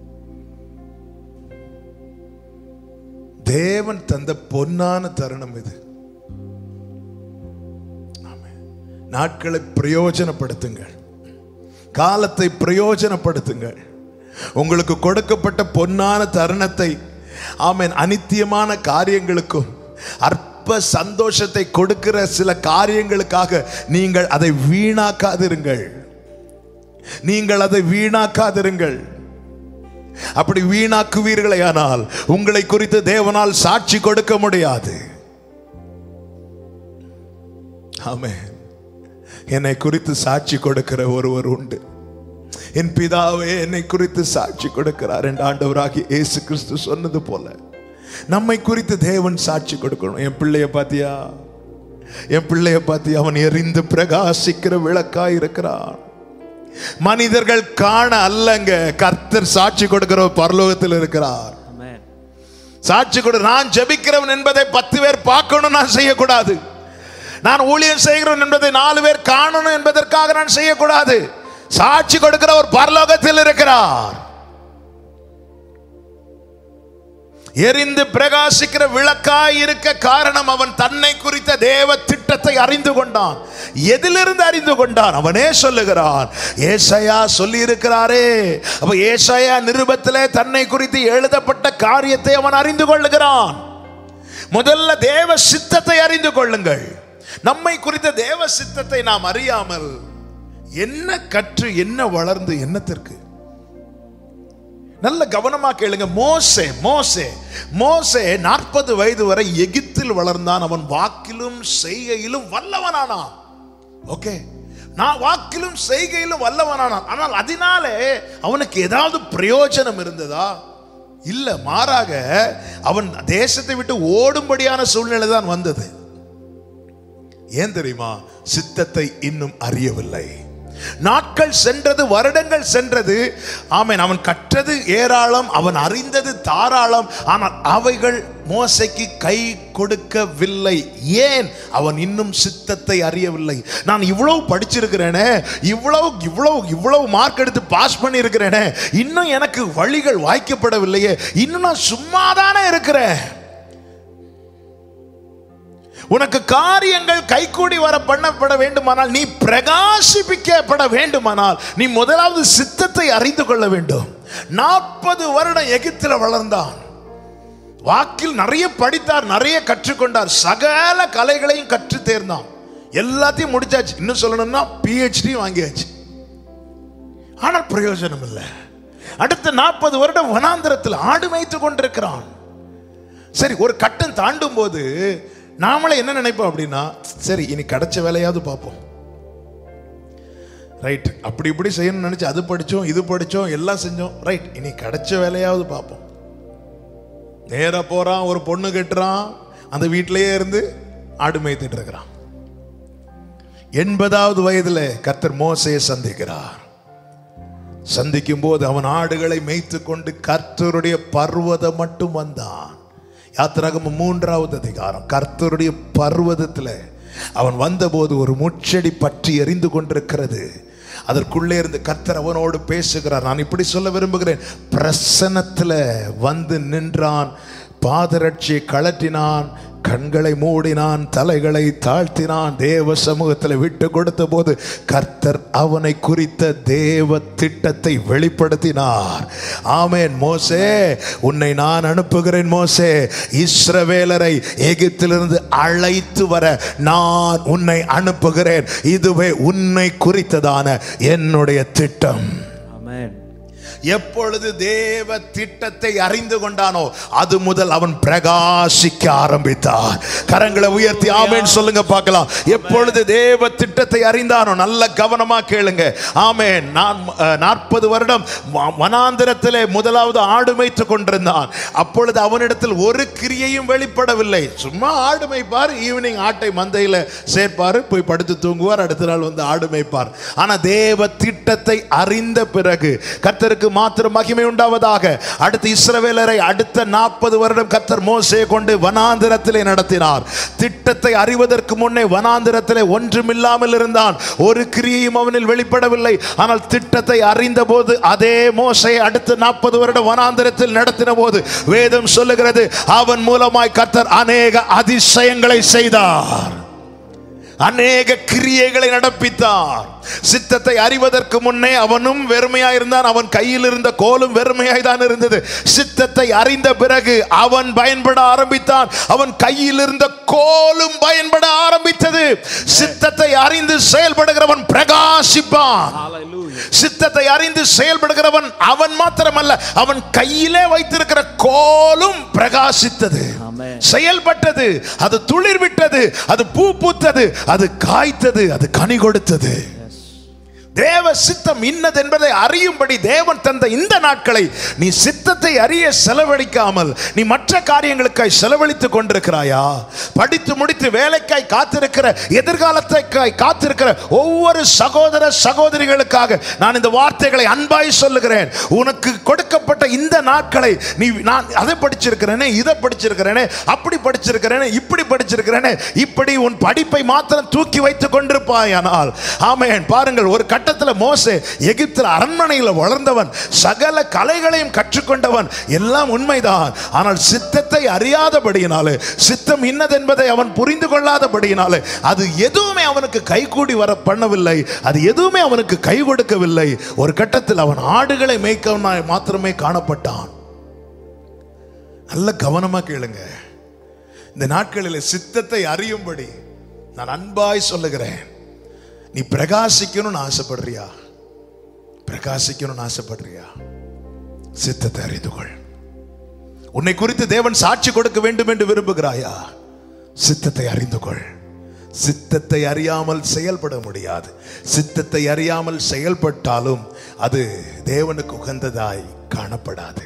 தேவன் தந்த பொன்னான தருணம் இது ஆமென். நாட்களை பிரயோஜனப்படுத்துங்கள் காலத்தை பிரயோஜனப்படுத்துங்கள் உங்களுக்கு கொடுக்கப்பட்ட பொன்னான தருணத்தை ஆமென் அனித்தியமான காரியங்களுக்கும் அற்ப சந்தோஷத்தை கொடுக்கிற சில காரியங்களுக்காக நீங்கள் அதை வீணாக்காதிருங்கள் நீங்கள் அதை வீணாக்காதிருங்கள் அப்படி வீணாக்குவீர்களே ஆனால் உங்களை குறித்து தேவனால் சாட்சி கொடுக்க முடியாது ஆமென் என்னை குறித்து சாட்சி கொடுக்கிற ஒருவர் உண்டு என் பிதாவே என்னை குறித்து சாட்சி கொடுக்கிறார் என்று ஆண்டவராகி இயேசு கிறிஸ்து சொன்னது போல நம்மை குறித்து தேவன் சாட்சி கொடுக்கணும் என் பிள்ளைய பாத்தியா என் பிள்ளைய பாத்தியா அவன் எரிந்து பிரகாசிக்கிற விளக்காய் இருக்கிறான் மனிதர்கள் காண அல்லங்க கர்த்தர் சாட்சி கொடுக்கிற பரலோகத்தில் இருக்கிறார் ஆமென் சாட்சி கொடு நான் ஜெபிக்கிறவன் என்பதை பத்து பேர் பார்க்கணும் நான் செய்யக்கூடாது நான் ஊழியம் செய்கிறவன் என்பதை நாலு பேர் காணணும் என்பதற்காக நான் செய்யக்கூடாது சாட்சி கொடுக்கிற ஒரு பரலோகத்தில் இருக்கிறார் எரிந்து பிரகாசிக்கிற விளக்காய் இருக்க காரணம் அவன் தன்னை குறித்த தேவ திட்டத்தை அறிந்து கொண்டான் எதிலிருந்து அறிந்து கொண்டான் அவனே சொல்லுகிறான் ஏசாயா சொல்லி இருக்கிறாரே அப்ப ஏசாயா நிருபத்திலே தன்னை குறித்து எழுதப்பட்ட காரியத்தை அவன் அறிந்து கொள்ளுகிறான் முதல்ல தேவ சித்தத்தை அறிந்து கொள்ளுங்கள் நம்மை குறித்த தேவ சித்தத்தை நாம் அறியாமல் என்ன கற்று என்ன வளர்ந்து என்னத்திற்கு நல்ல கவனமா கேளுங்க மோசே மோசே மோசே நாற்பது வயது வரை எகிப்தில் வளர்ந்தான் அவன் வாக்கிலும் செய்கையிலும் வல்லவனானான் ஓகே நான் வாக்கிலும் செய்கையிலும் வல்லவனானான் ஆனால் அதனாலே அவனுக்கு ஏதாவது பிரயோஜனம் இருந்ததா இல்ல மாறாக அவன் தேசத்தை விட்டு ஓடும்படியான சூழ்நிலை தான் வந்தது ஏன் தெரியுமா சித்தத்தை இன்னும் அறியவில்லை நாட்கள் சென்றது வருடங்கள் சென்றது ஆமென் அவன் கற்றது ஏராளம் அவன் அறிந்தது தாராளம் ஆனால் அவைகள் மோசைக்கு கை கொடுக்கவில்லை ஏன் அவன் இன்னும் சித்தத்தை அறியவில்லை நான் இவ்வளவு படிச்சிருக்கிறேனே இவ்வளவு இவ்வளவு இவ்வளவு மார்க் எடுத்து பாஸ் பண்ணியிருக்கிறேனே இன்னும் எனக்கு வழிகள் வாய்க்கப்படவில்லையே இன்னும் நான் சும்மாதானே இருக்கிறேன் உனக்கு காரியங்கள் கைகூடி வர பண்ணப்பட வேண்டுமானால் நீ பிரகாசிப்பிக்கப்பட வேண்டுமானால் நீ முதலாவது சித்தத்தை அறிந்து கொள்ள வேண்டும் நாற்பது வருடம் எகிப்தில் வளர்ந்தான் வாக்கில் நிறைய படித்தார் நிறைய கற்றுக்கொண்டார் சகல கலைகளையும் கற்று தேர்ந்தான் எல்லாத்தையும் முடிச்சாச்சு இன்னும் சொல்லணும்னா பிஹெச்டி வாங்கியாச்சு ஆனால் பிரயோஜனம் இல்லை அடுத்த நாற்பது வருடம் வனாந்திரத்தில் ஆடு மேய்த்து கொண்டிருக்கிறான் சரி ஒரு கட்டம் தாண்டும் போது நாமளே என்ன நினைப்போம் அப்படின்னா சரி இனி கிடைச்ச வேலையாவது பார்ப்போம் ரைட் அப்படி இப்படி செய்யணும்னு நினைச்சு அது படிச்சோம் இது படிச்சோம் எல்லாம் செஞ்சோம் ரைட் இனி கிடைச்ச வேலையாவது பார்ப்போம் நேரா போறான் ஒரு பொண்ணு கட்டுறான் அந்த வீட்டிலேயே இருந்து ஆடு மேய்த்துட்டு இருக்கிறான் எண்பதாவது வயதுல கர்த்தர் மோசையை சந்திக்கிறார் சந்திக்கும் போது அவன் ஆடுகளை மேய்த்து கொண்டு கர்த்தருடைய பர்வதம் மட்டும் வந்தான் யாத்திராகமம் மூன்றாவது அதிகாரம் கர்த்தருடைய பர்வதத்தில் அவன் வந்தபோது ஒரு முச்செடி பற்றி எரிந்து கொண்டிருக்கிறது அதற்குள்ளே இருந்து கர்த்தர் அவனோடு பேசுகிறார் நான் இப்படி சொல்ல விரும்புகிறேன் பிரசனத்தில் வந்து நின்றான் பாதரட்சியை கழற்றினான் கண்களை மூடினான் தலைகளை தாழ்த்தினான் தேவ சமூகத்தில் விட்டு கொடுத்த போது கர்த்தர் அவனை குறித்த தேவ திட்டத்தை வெளிப்படுத்தினார் ஆமேன் மோசே உன்னை நான் அனுப்புகிறேன் மோசே இஸ்ரவேலரை எகிப்திலிருந்து அழைத்து வர நான் உன்னை அனுப்புகிறேன் இதுவே உன்னை குறித்ததான என்னுடைய திட்டம் ஆமென் எப்பொழுது தேவ திட்டத்தை அறிந்து கொண்டானோ அது முதல் அவன் பிரகாசிக்க ஆரம்பித்தார் கரங்களை உயர்த்தி ஆமேன் சொல்லுங்க பார்க்கலாம் எப்பொழுது தேவ திட்டத்தை அறிந்தானோ நல்ல கவனமா கேளுங்க ஆமேன் நான் நாற்பது வருடம் வ- வனாந்திரத்திலே முதலாவது ஆடு மேய்த்து கொண்டிருந்தான் அப்பொழுது அவனிடத்தில் ஒரு கிரியையும் வெளிப்படவில்லை சும்மா ஆடு மேய்ப்பார் ஈவினிங் ஆட்டை மந்தையில சேர்ப்பார் போய் படுத்து தூங்குவார் அடுத்த நாள் வந்து ஆடு மேய்ப்பார் ஆனா தேவ திட்டத்தை அறிந்த பிறகு கர்த்தருக்கு மாத்திரம் மகிமை உண்டாவதாக அடுத்து இஸ்ரவேலரை அடுத்த நாற்பது வருடம் கர்த்தர் மோசையை கொண்டு வனாந்திரத்திலே நடத்தினார் திட்டத்தை அறிவதற்கு முன்னே வனாந்திரத்திலே ஒன்றுமில்லாமல் இருந்தான் ஒரு கிரியையும் அவனில் வெளிப்படவில்லை ஆனால் திட்டத்தை அறிந்த போது அதே மோசை அடுத்த நாற்பது வருடம் வனாந்திரத்தில் நடத்தின போது வேதம் சொல்லுகிறது அவன் மூலமாய் கர்த்தர் அநேக அதிசயங்களை செய்தார் அநேக கிரியைகளை நடப்பித்தார் சித்தத்தை அறிவதற்கு முன்னே அவனும் வெறுமையாய் இருந்தான் அவன் கையில் இருந்த கோலும் வெறுமையாய் தான் இருந்தது சித்தத்தை அறிந்த பிறகு அவன் பயன்பட ஆரம்பித்தான் அவன் கையில் இருந்த கோலும் பயன்பட ஆரம்பித்தது சித்தத்தை அறிந்து செயல்படுகிறவன் பிரகாசிப்பான் சித்தத்தை அறிந்து செயல்படுகிறவன் அவன் மாத்திரமல்ல அவன் கையிலே வைத்திருக்கிற கோலும் பிரகாசித்தது ஆமென். செயல்பட்டது அது துளிர் விட்டது அது பூ பூத்தது அது காய்த்தது அது கனி கொடுத்தது தேவ சித்தம் இன்னது என்பதை அறியும்படி தேவன் தந்த இந்த நாட்களை நீ சித்தத்தை அறிய செலவழிக்காமல் நீ மற்ற காரியங்களுக்காய் செலவழித்துக் கொண்டிருக்கிறாயா படித்து முடித்து வேலைக்காய் காத்திருக்கிற எதிர்காலத்தைக்காய் காத்திருக்கிற ஒவ்வொரு சகோதர சகோதரிகளுக்காக நான் இந்த வார்த்தைகளை அன்பாய் சொல்லுகிறேன் உனக்கு கொடுக்கப்பட்ட இந்த நாட்களை நீ நான் அதை படிச்சிருக்கிறேனே இதை படிச்சிருக்கிறேனே அப்படி படிச்சிருக்கிறேனே இப்படி படிச்சிருக்கிறேனே இப்படி உன் படிப்பை மாத்திரம் தூக்கி வைத்துக் கொண்டிருப்பாயானால் ஆமென் பாருங்கள் ஒரு கட்டத்துல மோசே எகிப்தில் அரண்மனையில் வளர்ந்தவன் சகல கலைகளையும் கற்றுக்கொண்டவன் எல்லாம் உண்மைதான் ஆனால் சித்தத்தை அறியாதபடியினாலே சித்தம் இன்னதென்பதை அவன் புரிந்து கொள்ளாதபடியினாலே அது எதுவுமே அவனுக்கு கைகூடி வர பண்ணவில்லை அது எதுவுமே அவனுக்கு கை கொடுக்கவில்லை ஒரு கட்டத்தில் அவன் ஆடுகளை மேய்க்கவனாய் மாத்திரமே காணப்பட்டான் நல்ல கவனமா கேளுங்க இந்த நாட்களில் சித்தத்தை அறியும்படி நான் அன்பாய் சொல்லுகிறேன் நீ பிரகாசிக்கணும்னு ஆசைப்படுறியா பிரகாசிக்கணும்னு ஆசைப்படுறியா சித்தத்தை அறிந்து கொள் உன்னை குறித்து தேவன் சாட்சி கொடுக்க வேண்டும் என்று விரும்புகிறாயா சித்தத்தை அறிந்து கொள் சித்தத்தை அறியாமல் செயல்பட முடியாது சித்தத்தை அறியாமல் செயல்பட்டாலும் அது தேவனுக்கு உகந்ததாய் காணப்படாது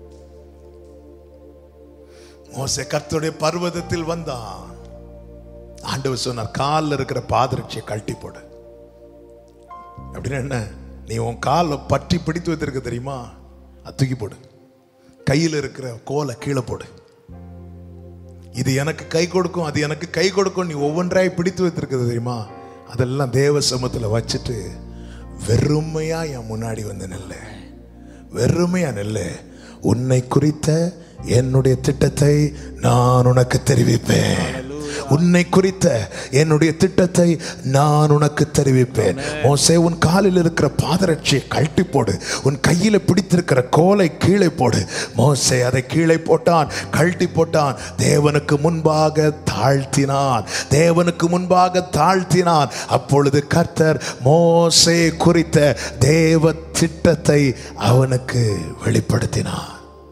மோசே கர்த்தருடைய பர்வதத்தில் வந்தான் ஆண்டவர் சொன்னார் காலில் இருக்கிற பாதரட்சியை கழட்டி போடு அப்படின்னு என்ன நீ உன் காலை பற்றி பிடித்து வைத்திருக்க தெரியுமா அது தூக்கி போடு கையில் இருக்கிற கோலை கீழே போடு இது எனக்கு கை கொடுக்கும் அது எனக்கு கை கொடுக்கும் நீ ஒவ்வொன்றாய் பிடித்து வைத்திருக்கிறது தெரியுமா அதெல்லாம் தேவ சமத்துல வச்சுட்டு வெறுமையா என் முன்னாடி வந்து நெல்லு வெறுமையா நெல்லு உன்னை குறித்த என்னுடைய திட்டத்தை நான் உனக்கு தெரிவிப்பேன் உன்னை குறித்த என்னுடைய திட்டத்தை நான் உனக்கு தெரிவிப்பேன் மோசே உன் காலில் இருக்கிற பாதரட்சியை கழட்டி போடு உன் கையில் பிடித்திருக்கிற கோலை கீழே போடு மோசே அதை கீழே போட்டான் கழட்டி போட்டான் தேவனுக்கு முன்பாக தாழ்த்தினான் தேவனுக்கு முன்பாக தாழ்த்தினான் அப்பொழுது கர்த்தர் மோசே குறித்த தேவ திட்டத்தை அவனுக்கு வெளிப்படுத்தினார்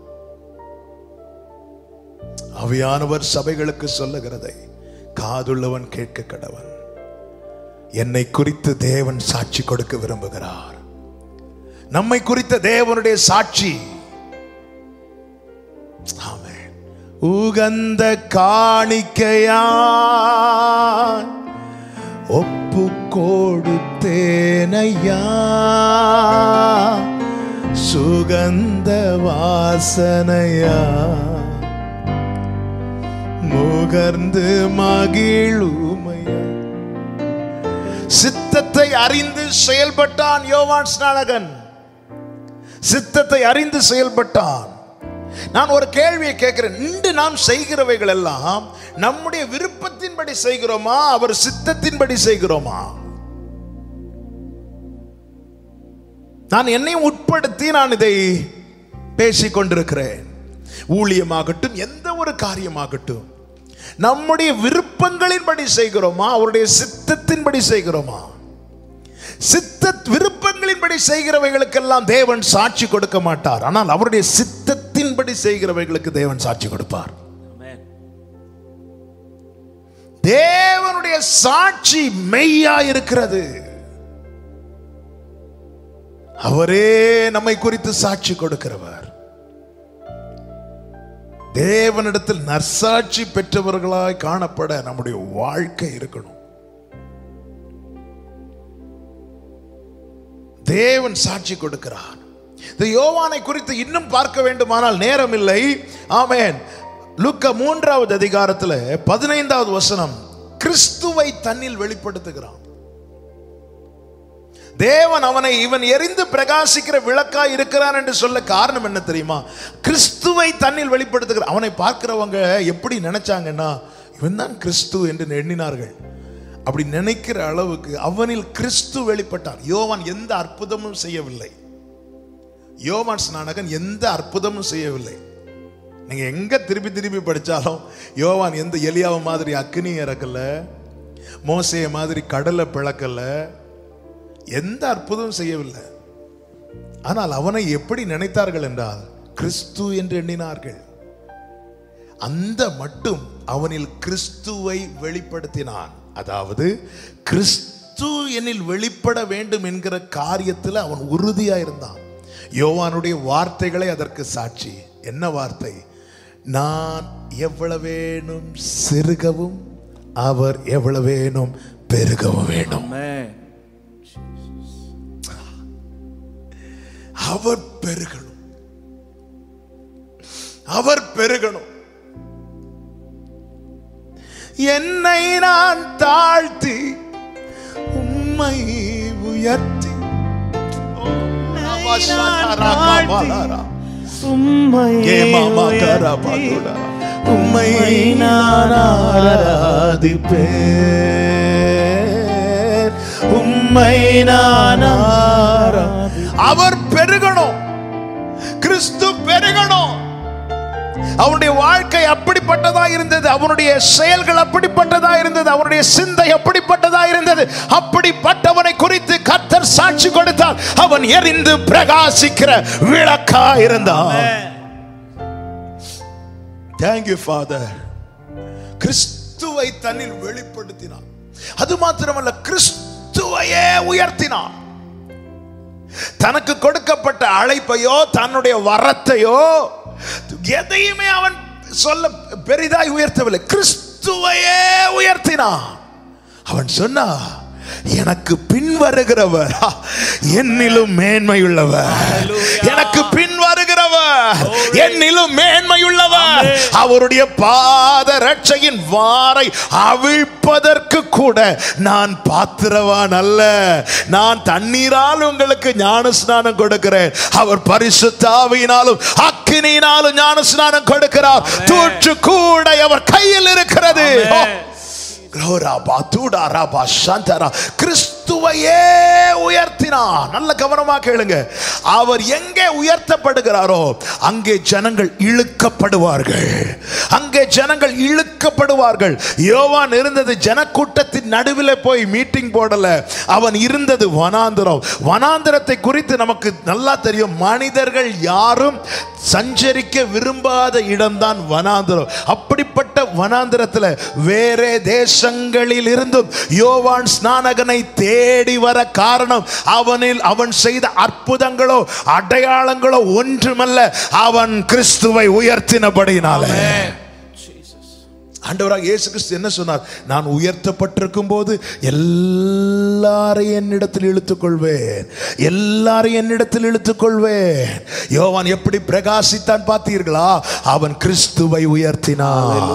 அவியானவர் சபைகளுக்கு சொல்லுகிறதை காதுள்ளவன் கேட்க கடவன் என்னை குறித்து தேவன் சாட்சி கொடுக்க விரும்புகிறார் நம்மை குறித்த தேவனுடைய சாட்சி ஆமென். உகந்த காணிக்கையா ஒப்பு கொடுத்தேனையா சுகந்த வாசனையா முகர்ந்து மகிழுமையா சித்தத்தை அறிந்து செயல்பட்டான் யோவான் ஸ்நானகன் சித்தத்தை அறிந்து செயல்பட்டான் நான் ஒரு கேள்வியை கேட்கிறேன் இன்று நாம் செய்கிறவைகள் எல்லாம் நம்முடைய விருப்பத்தின்படி செய்கிறோமா அவர் சித்தத்தின்படி செய்கிறோமா நான் என்னையும் உட்படுத்தி நான் இதை பேசிக் கொண்டிருக்கிறேன் ஊழியமாகட்டும் எந்த ஒரு காரியமாகட்டும் நம்முடைய விருப்பங்களின்படி செய்கிறோமா அவருடைய சித்தத்தின்படி செய்கிறோமா சித்த விருப்பங்களின்படி செய்கிறவைகளுக்கெல்லாம் தேவன் சாட்சி கொடுக்க மாட்டார் ஆனால் அவருடைய சித்தத்தின்படி செய்கிறவைகளுக்கு தேவன் சாட்சி கொடுப்பார் Amen. தேவனுடைய சாட்சி மெய்யா இருக்கிறது அவரே நம்மை குறித்து சாட்சி கொடுக்கிறவர் தேவனிடத்தில் நற்சாட்சி பெற்றவர்களாய் காணப்பட நம்முடைய வாழ்க்கை இருக்கணும் தேவன் சாட்சி கொடுக்கிறார் இந்த யோவானை குறித்து இன்னும் பார்க்க வேண்டுமானால் நேரம் இல்லை ஆமென் லுக்க மூன்றாவது அதிகாரத்தில் பதினைந்தாவது வசனம் கிறிஸ்துவை தன்னில் வெளிப்படுத்துகிறான் தேவன் அவனை இவன் எரிந்து பிரகாசிக்கிற விளக்காய் இருக்கிறான் என்று சொல்ல காரணம் என்ன தெரியுமா கிறிஸ்துவை தன்னில் வெளிப்படுத்துகிற அவனை பார்க்கிறவங்க எப்படி நினைச்சாங்கன்னா இவன் தான் கிறிஸ்து என்று எண்ணினார்கள் அப்படி நினைக்கிற அளவுக்கு அவனில் கிறிஸ்து வெளிப்பட்டார் யோவான் எந்த அற்புதமும் செய்யவில்லை யோவான் ஸ்நானகன் எந்த அற்புதமும் செய்யவில்லை நீங்க எங்க திருப்பி திருப்பி படிச்சாலும் யோவான் எந்த எலியாவை மாதிரி அக்னி இறக்கல மோசைய மாதிரி கடலை பிளக்கல எந்த அற்புதமும் செய்யவில்லை ஆனால் அவனை எப்படி நினைத்தார்கள் என்றால் கிறிஸ்து என்று எண்ணினார்கள் அந்த மட்டும் அவனில் கிறிஸ்துவை வெளிப்படுத்தினான் அதாவது கிறிஸ்து என்னில் வெளிப்பட வேண்டும் என்கிற காரியத்தில் அவன் உறுதியா இருந்தான் யோவானுடைய வார்த்தைகளை அதற்கு சாட்சி என்ன வார்த்தை நான் எவ்வளவேனும் சிறுகவும் அவர் எவ்வளவேனும் பெருகவும் வேண்டும் Amen. அவர் பெருகணும் அவர் பெருகணும் என்னை நான் தாழ்த்தி உம்மை உயர்த்தி ஓ, அபாஷாராகாபாலாரா. உம்மை ஏ மாமா உயர்த்தி, கரபாதுடா. உம்மை நான் ஆராதிப்பேன் உம்மை நான் ஆராதி அவர் பெருகணும் கிறிஸ்து பெருகணும் அவனுடைய வாழ்க்கை அப்படிப்பட்டதா இருந்தது அவனுடைய செயல்கள் அப்படிப்பட்டதா இருந்தது அவனுடைய சிந்தை அப்படிப்பட்டதா இருந்தது அப்படிப்பட்டவனை குறித்து கர்த்தர் சாட்சி கொடுத்தார் அவன் எரிந்து பிரகாசிக்கிற விளக்கா இருந்தான் தேங்க்யூ ஃபாதர் கிறிஸ்துவை தன்னில் வெளிப்படுத்தினான் அது மாத்திரமல்ல கிறிஸ்துவையே உயர்த்தினான் தனக்கு கொடுக்கப்பட்ட அழைப்பையோ தன்னுடைய வரத்தையோ எதையுமே அவன் சொல்ல பெரிதாய் உயர்த்தவில்லை கிறிஸ்துவையே உயர்த்தினான் அவன் சொன்னா எனக்கு பின் வருகிறவர் ஆ, என்னிலும் மேன்மையுள்ளவர் எனக்கு பின் வருகிறவர் என்னிலும் மேன்மையுள்ளவர் அவருடைய பாத ரட்சையின் வாரை அவிழ்ப்பதற்கு கூட நான் பாத்திரவான் அல்ல நான் தண்ணீரால் உங்களுக்கு ஞான ஸ்நானம் கொடுக்கிறேன் அவர் பரிசுத்தாவியினாலும் அக்கினியினாலும் ஞான ஸ்நானம் கொடுக்கிறார் தூற்று கூட அவர் கையில் இருக்கிறது ஓ. க்ளோரா பாத்தூடா ராபா சாந்தரா கிறிஸ்துவையே உயர்த்தினார் நல்ல கவனமா கேளுங்க அவர் எங்கே உயர்த்தப்படுகிறாரோ அங்கே ஜனங்கள் இழுக்கப்படுவார்கள் அங்கே ஜனங்கள் இழுக்கப்படுவார்கள் யோவான் இருந்தது ஜனக்கூட்டத்தின் நடுவில் போய் மீட்டிங் போடல அவன் இருந்தது வனாந்திரம் வனாந்திரத்தை குறித்து நமக்கு நல்லா தெரியும் மனிதர்கள் யாரும் சஞ்சரிக்க விரும்பாத இடம்தான் வனாந்திரம் அப்படிப்பட்ட வனாந்திரத்தில் வேறே தேசங்களில் இருந்தும் யோவான் ஸ்நானகனை தேடி வர காரணம் அவனில் அவன் செய்த அற்புதங்களோ அடையாளங்களோ ஒன்றுமல்ல அவன் கிறிஸ்துவை உயர்த்தினபடினாலே ஆண்டவராக இயேசு கிறிஸ்து என்ன சொன்னார் நான் உயர்த்தப்பட்டிருக்கும் போது எல்லாரையும் என்னிடத்தில் இழுத்துக்கொள்வேன் எல்லாரையும் என்னிடத்தில் இழுத்துக்கொள்வேன் யோவான் எப்படி பிரகாசித்தான் பார்த்தீர்களா அவன் கிறிஸ்துவை உயர்த்தினான்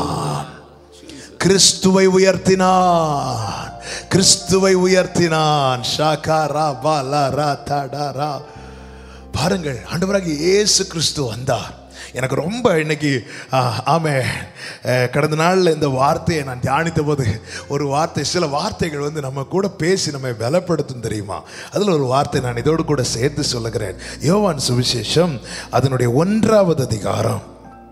கிறிஸ்துவை உயர்த்தினான் கிறிஸ்துவை உயர்த்தினான் ஷாகா ரா பா லா ரா தா டா ரா பாருங்கள் ஆண்டவராக இயேசு கிறிஸ்து வந்தார் எனக்கு ரொம்ப இன்னைக்கு ஆ, ஆமே அஹ், கடந்த நாளில் இந்த வார்த்தையை நான் தியானித்த போது ஒரு வார்த்தை சில வார்த்தைகள் வந்து நம்ம கூட பேசி நம்ம பலப்படுத்தும் தெரியுமா அதில் ஒரு வார்த்தை நான் இதோடு கூட சேர்த்து சொல்லுகிறேன் யோவான் சுவிசேஷம் அதனுடைய ஒன்றாவது அதிகாரம்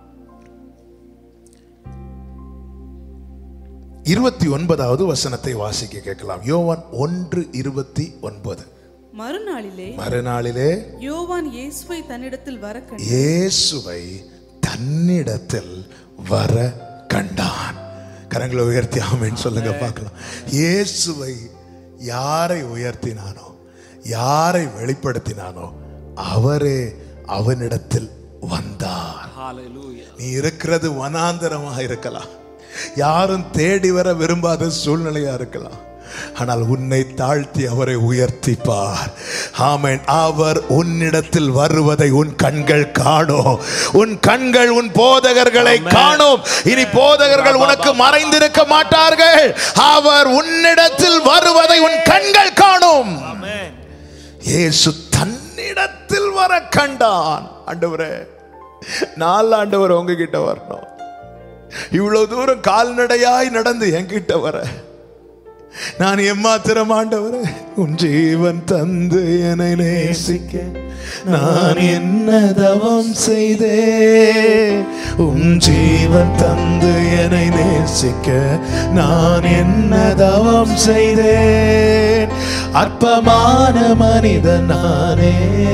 இருபத்தி ஒன்பதாவது வசனத்தை வாசிக்க கேட்கலாம் யோவான் ஒன்று இருபத்தி ஒன்பது மறுநாளிலே மறுநாளிலே யோவான் இயேசுவை தன்னிடத்தில் வர கண்டு இயேசுவை தன்னிடத்தில் வர கண்டான் கரங்களை உயர்த்தி ஆமென்னு சொல்லுங்க பார்க்கலாம் இயேசுவை யாரை உயர்த்தினானோ யாரை வெளிப்படுத்தினானோ அவரே அவனிடத்தில் வந்தார் நீ இருக்கிறது வனாந்தரமாக இருக்கலாம் யாரும் தேடி வர விரும்பாத சூழ்நிலையா இருக்கலாம் ஆனால் உன்னை தாழ்த்தி அவரை உயர்த்திப்பார் ஆமென் அவர் உன்னிடத்தில் வருவதை உன் கண்கள் காணும் உன் கண்கள் உன் போதகர்களை காணும் இனி போதகர்கள் உனக்கு மறைந்திருக்க மாட்டார்கள் அவர் உன்னிடத்தில் வருவதை உன் கண்கள் காணும் இயேசு தன்னிடத்தில் வர கண்டான் ஆண்டவரே நாலு ஆண்டவர் உங்ககிட்ட வரணும் இவ்வளவு தூரம் கால்நடையாய் நடந்து என்கிட்ட வர நான் எம்மாத்திரம் ஆண்டவரே உன் ஜீவன் தந்து என்னை நேசிக்க நான் என்ன தவம் செய்தே உன் ஜீவன் தந்து என்னை நேசிக்க நான் என்ன தவம் செய்தேன் அற்பமான மனிதன் நானே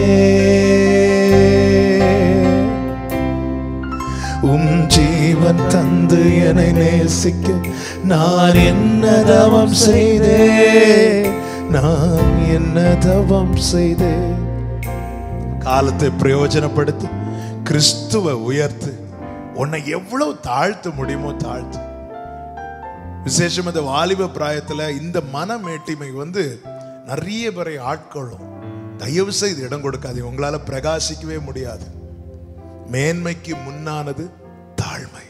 உம் ஜீவன் தந்து என்னை நேசிக்க நான் என்ன தவம் செய்தே நான் என்ன தவம் செய்தே காலத்தை பிரயோஜனப்படுத்தி கிறிஸ்துவ உயர்த்து உன்னை எவ்வளவு தாழ்த்த முடியுமோ தாழ்த்து விசேஷம் இந்த வாலிப பிராயத்துல இந்த மனமேட்டிமை வந்து நிறைய பேரை ஆட்கொள்ளும் தயவு செய்து இடம் கொடுக்காதீங்க உங்களால பிரகாசிக்கவே முடியாது மேன்மைக்கு முன்னானது தாழ்மை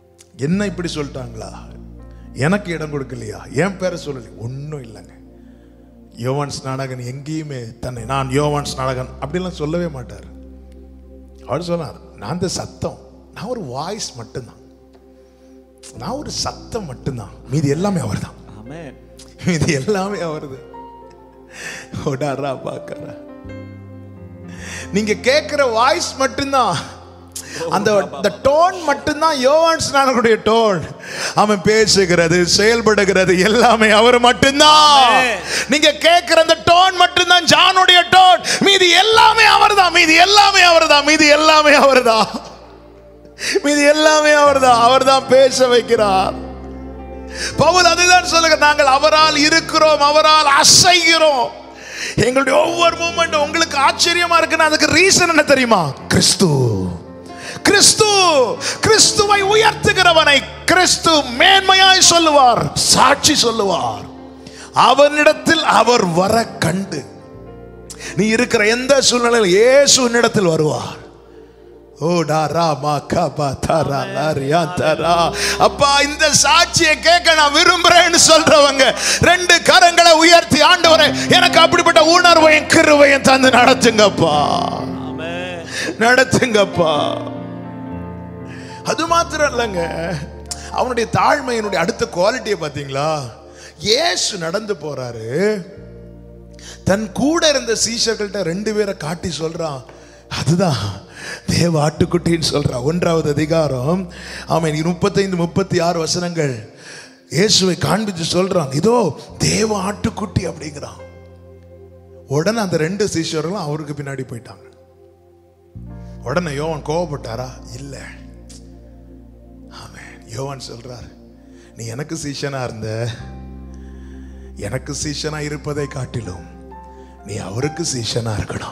என்ன இப்படி சொல்லிட்டாங்களா எனக்கு இடம் கொடுக்கலையா என் பேரை சொல்லலை ஒன்றும் இல்லைங்க யோவான் ஸ்நானகன் எங்கேயுமே தன்னை நான் யோவான் ஸ்நானகன் அப்படிலாம் சொல்லவே மாட்டார் அவர் சொன்னார் நான் இந்த சத்தம் நான் ஒரு வாய்ஸ் மட்டும்தான் நான் ஒரு சத்தம் மட்டும்தான் மீதி எல்லாமே அவர்தான் Amen. இது எல்லாமே அவருது ஒடாரா பாக்கறா நீங்க கேட்கிற வாய்ஸ் மட்டும்தான் அந்த அந்த டோன் மட்டும்தான் யோவான் ஸ்நானனுடைய டோன் அவன் பேசுகிறது செயல்படுகிறது எல்லாமே அவர் மட்டும்தான் நீங்க கேட்கிற அந்த டோன் மட்டும்தான் ஜானுடைய டோன் மீதி எல்லாமே அவர்தான் மீதி எல்லாமே அவர்தான் மீதி எல்லாமே அவர்தான் மீதி எல்லாமே அவர்தான் அவர்தான் பேச வைக்கிறார் பவுல் அதுதான் சொல்லுங்க நாங்கள் அவரால் இருக்கிறோம் அவரால் அசைகிறோம் எங்களுடைய ஒவ்வொரு மூமெண்ட் உங்களுக்கு ஆச்சரியமா இருக்குன்னா அதுக்கு ரீசன் என்ன தெரியுமா கிறிஸ்து கிறிஸ்து கிறிஸ்துவை உயர்த்துகிறவனை கிறிஸ்து மேன்மையாய் சொல்லுவார் சாட்சி சொல்லுவார் அவனிடத்தில் அவர் வர கண்டு நீ இருக்கிற எந்த சூழ்நிலையில் இயேசு உன்னிடத்தில் வருவார் ஓ டாரா மா கபா தாரா லாரியா தாரா அப்பா இந்த சாட்சியை கேட்க நான் விரும்புறேன்னு சொல்றவங்க ரெண்டு கரங்களை உயர்த்தி ஆண்டவரே எனக்கு அப்படிப்பட்ட உணர்வையும் கிருவையும் தந்து நடத்துங்கப்பா Amen. நடத்துங்கப்பா அது மாத்திரம் இல்லைங்க அவனுடைய தாழ்மையினுடைய அடுத்த குவாலிட்டியை பார்த்தீங்களா இயேசு நடந்து போறாரு தன் கூட இருந்த சீஷர்கள்ட்ட ரெண்டு பேரை காட்டி சொல்றான் அதுதான் தேவ ஆட்டுக்குட்டின்னு சொல்றான் ஒன்றாவது அதிகாரம் ஆமாம் முப்பத்தைந்து முப்பத்தி ஆறு வசனங்கள் இயேசுவை காண்பிச்சு சொல்றான் இதோ தேவ ஆட்டுக்குட்டி அப்படிங்கிறான் உடனே அந்த ரெண்டு சீஷர்களும் அவருக்கு பின்னாடி போயிட்டாங்க உடனே யோவான் கோவப்பட்டாரா இல்ல ஆமென் யோவான் சொல்றார் நீ எனக்கு சீஷனா இருந்த எனக்கு சீஷனா இருப்பதை காட்டிலும் நீ அவருக்கு சீஷனா இருக்கணும்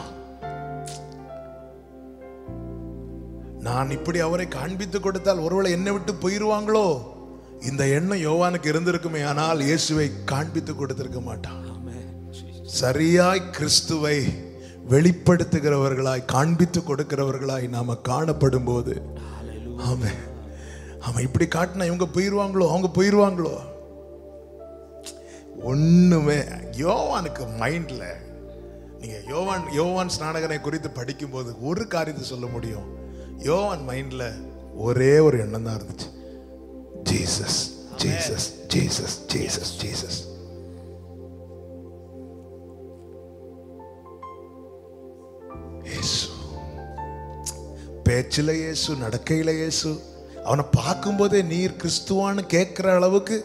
நான் இப்படி அவரை காண்பித்து கொடுத்தால் ஒருவேளை என்னை விட்டு போயிருவாங்களோ இந்த எண்ணம் யோவானுக்கு இருந்திருக்குமே ஆனால் இயேசுவை காண்பித்து கொடுத்திருக்க மாட்டான் Amen. Jesus. சரியாய் கிறிஸ்துவை வெளிப்படுத்துகிறவர்களாய் காண்பித்து கொடுக்கிறவர்களாய் நாம காணப்படும் போது ஆமே ஆமா இப்படி காட்டினா இவங்க போயிருவாங்களோ அவங்க போயிருவாங்களோ ஒண்ணுமே யோவானுக்கு மைண்ட்ல நீங்க யோவான் யோவான் ஸ்நானகனை குறித்து படிக்கும்போது ஒரு காரியத்தை சொல்ல முடியும் யோவான் மைண்ட்ல ஒரே ஒரு எண்ணம் தான் இருந்துச்சு Jesus Jesus Jesus Jesus Jesus இயேசு பேச்சில் இயேசு நடக்கையில் இயேசு அவனை பார்க்கும்போதே நீர் கிறிஸ்துவான்னு கேட்கிற அளவுக்கு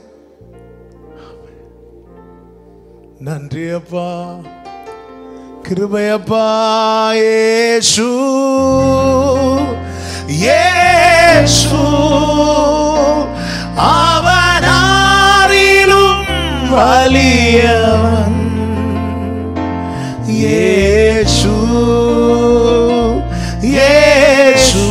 நன்றி அப்பா கிருபையப்பா இயேசு இயேசு அவனாரிலும் வலியவன் இயேசு இயேசு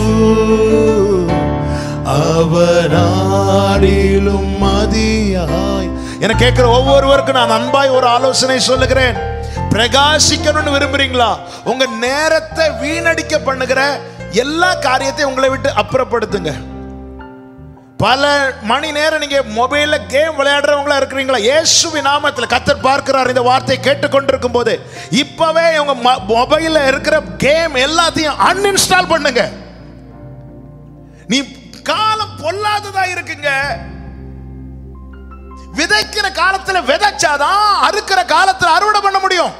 அவனாரிலும் மதியாய் என கேட்கிற ஒவ்வொருவருக்கும் நான் அன்பாய் ஒரு ஆலோசனை சொல்லுகிறேன் பிரகாசிக்கணும்னு விரும்புறீங்களா உங்க நேரத்தை வீணடிக்க பண்ணுகிற எல்லா காரியத்தையும் உங்களை விட்டு அப்புறப்படுத்துங்க பல மணி நேரம் நீங்க மொபைல்ல கேம் விளையாடுறவங்களா இருக்கிறீங்களா இயேசுவின் நாமத்துல கத்தர் பார்க்கிறார் இந்த வார்த்தையை கேட்டுக்கொண்டிருக்கும் போது இப்பவே உங்க மொபைல்ல இருக்கிற கேம் எல்லாத்தையும் அன்இன்ஸ்டால் பண்ணுங்க நீ காலம் பொல்லாததா இருக்குங்க விதைக்கிற காலத்துல விதைச்சாதான் அறுக்கிற காலத்துல அறுவடை பண்ண முடியும்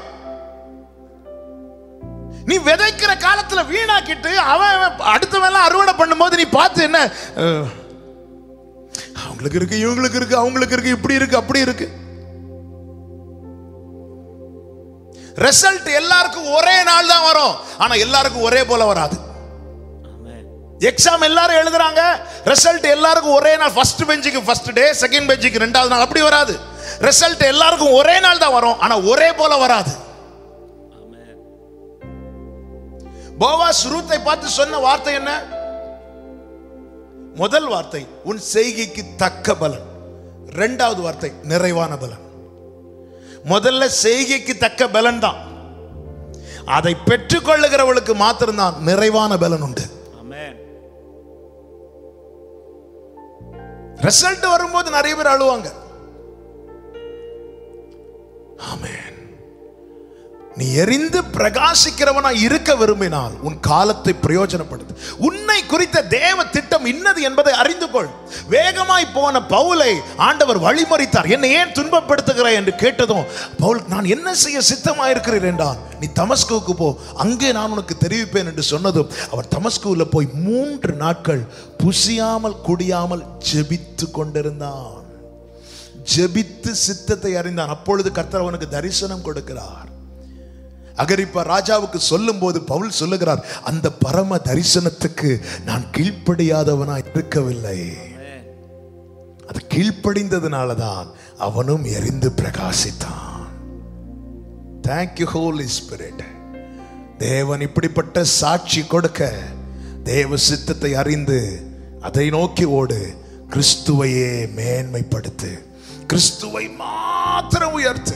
நீ விதைக்கிற காலத்துல வீணாக்கிட்டு அவன் அவன் அடுத்தவன் அறுவடை பண்ணும்போது நீ பார்த்து என்ன அஹ், அவங்களுக்கு இருக்கு இவங்களுக்கு இருக்கு அவங்களுக்கு இருக்கு இப்படி இருக்கு அப்படி இருக்கு ரிசல்ட் எல்லாருக்கும் ஒரே நாள் தான் வரும் ஆனா எல்லாருக்கும் ஒரே போல வராது Amen. எக்ஸாம் எல்லாரும் எழுதுறாங்க ரிசல்ட் எல்லாருக்கும் ஒரே நாள் ஃபர்ஸ்ட் பெஞ்சுக்கு ஃபர்ஸ்ட் டே செகண்ட் பெஞ்சுக்கு ரெண்டாவது நாள் அப்படி வராது ரிசல்ட் எல்லாருக்கும் ஒரே நாள் தான் வரும் ஆனா ஒரே போல வராது Amen. போவாஸ் ரூத்தை பார்த்து சொன்ன வார்த்தை என்ன முதல் வார்த்தை உன் செய்கைக்கு தக்க பலன் ரெண்டாவது வார்த்தை நிறைவான பலன் முதல்ல செய்கைக்கு தக்க பலன் தான் அதை பெற்றுக்கொள்ளுகிறவளுக்கு மாத்திரம்தான் நிறைவான பலன் உண்டு Amen. ரிசல்ட் வரும்போது நிறைய பேர் அழுவாங்க ஆமென் நீ எரிந்து பிரகாசிக்கிறவனா இருக்க விரும்பினால் உன் காலத்தை பிரயோஜனப்படுத்து உன்னை குறித்த தேவ திட்டம் இன்னது என்பதை அறிந்து கொள் வேகமாய் போன பவுலை ஆண்டவர் வழிமறித்தார் என்னை ஏன் துன்பப்படுத்துகிறாய் என்று கேட்டதும் பவுல் நான் என்ன செய்ய சித்தமாயிருக்கிறேன் என்றான் நீ தமஸ்குவுக்கு போ அங்கே நான் உனக்கு தெரிவிப்பேன் என்று சொன்னதும் அவர் தமஸ்குவில் போய் மூன்று நாட்கள் புசியாமல் குடியாமல் ஜெபித்து கொண்டிருந்தான் ஜெபித்து சித்தத்தை அறிந்தான் அப்பொழுது கர்த்தர் அவனுக்கு தரிசனம் கொடுக்கிறார் அகரிப்பா ராஜாவுக்கு சொல்லும்போது பவுல் சொல்லுகிறார் அந்த பரம தரிசனத்துக்கு நான் கீழ்ப்படியாதவனாய் இருக்கவில்லை அது கீழ்ப்படிந்ததுனால தான் அவனும் எரிந்து பிரகாசித்தான் தேங்க்யூ ஹோலி ஸ்பிரிட் தேவன் இப்படிப்பட்ட சாட்சி கொடுக்க தேவ சித்தத்தை அறிந்து அதை நோக்கி ஓடு கிறிஸ்துவையே மேன்மைப்படுத்து கிறிஸ்துவை மாத்திரம் உயர்த்து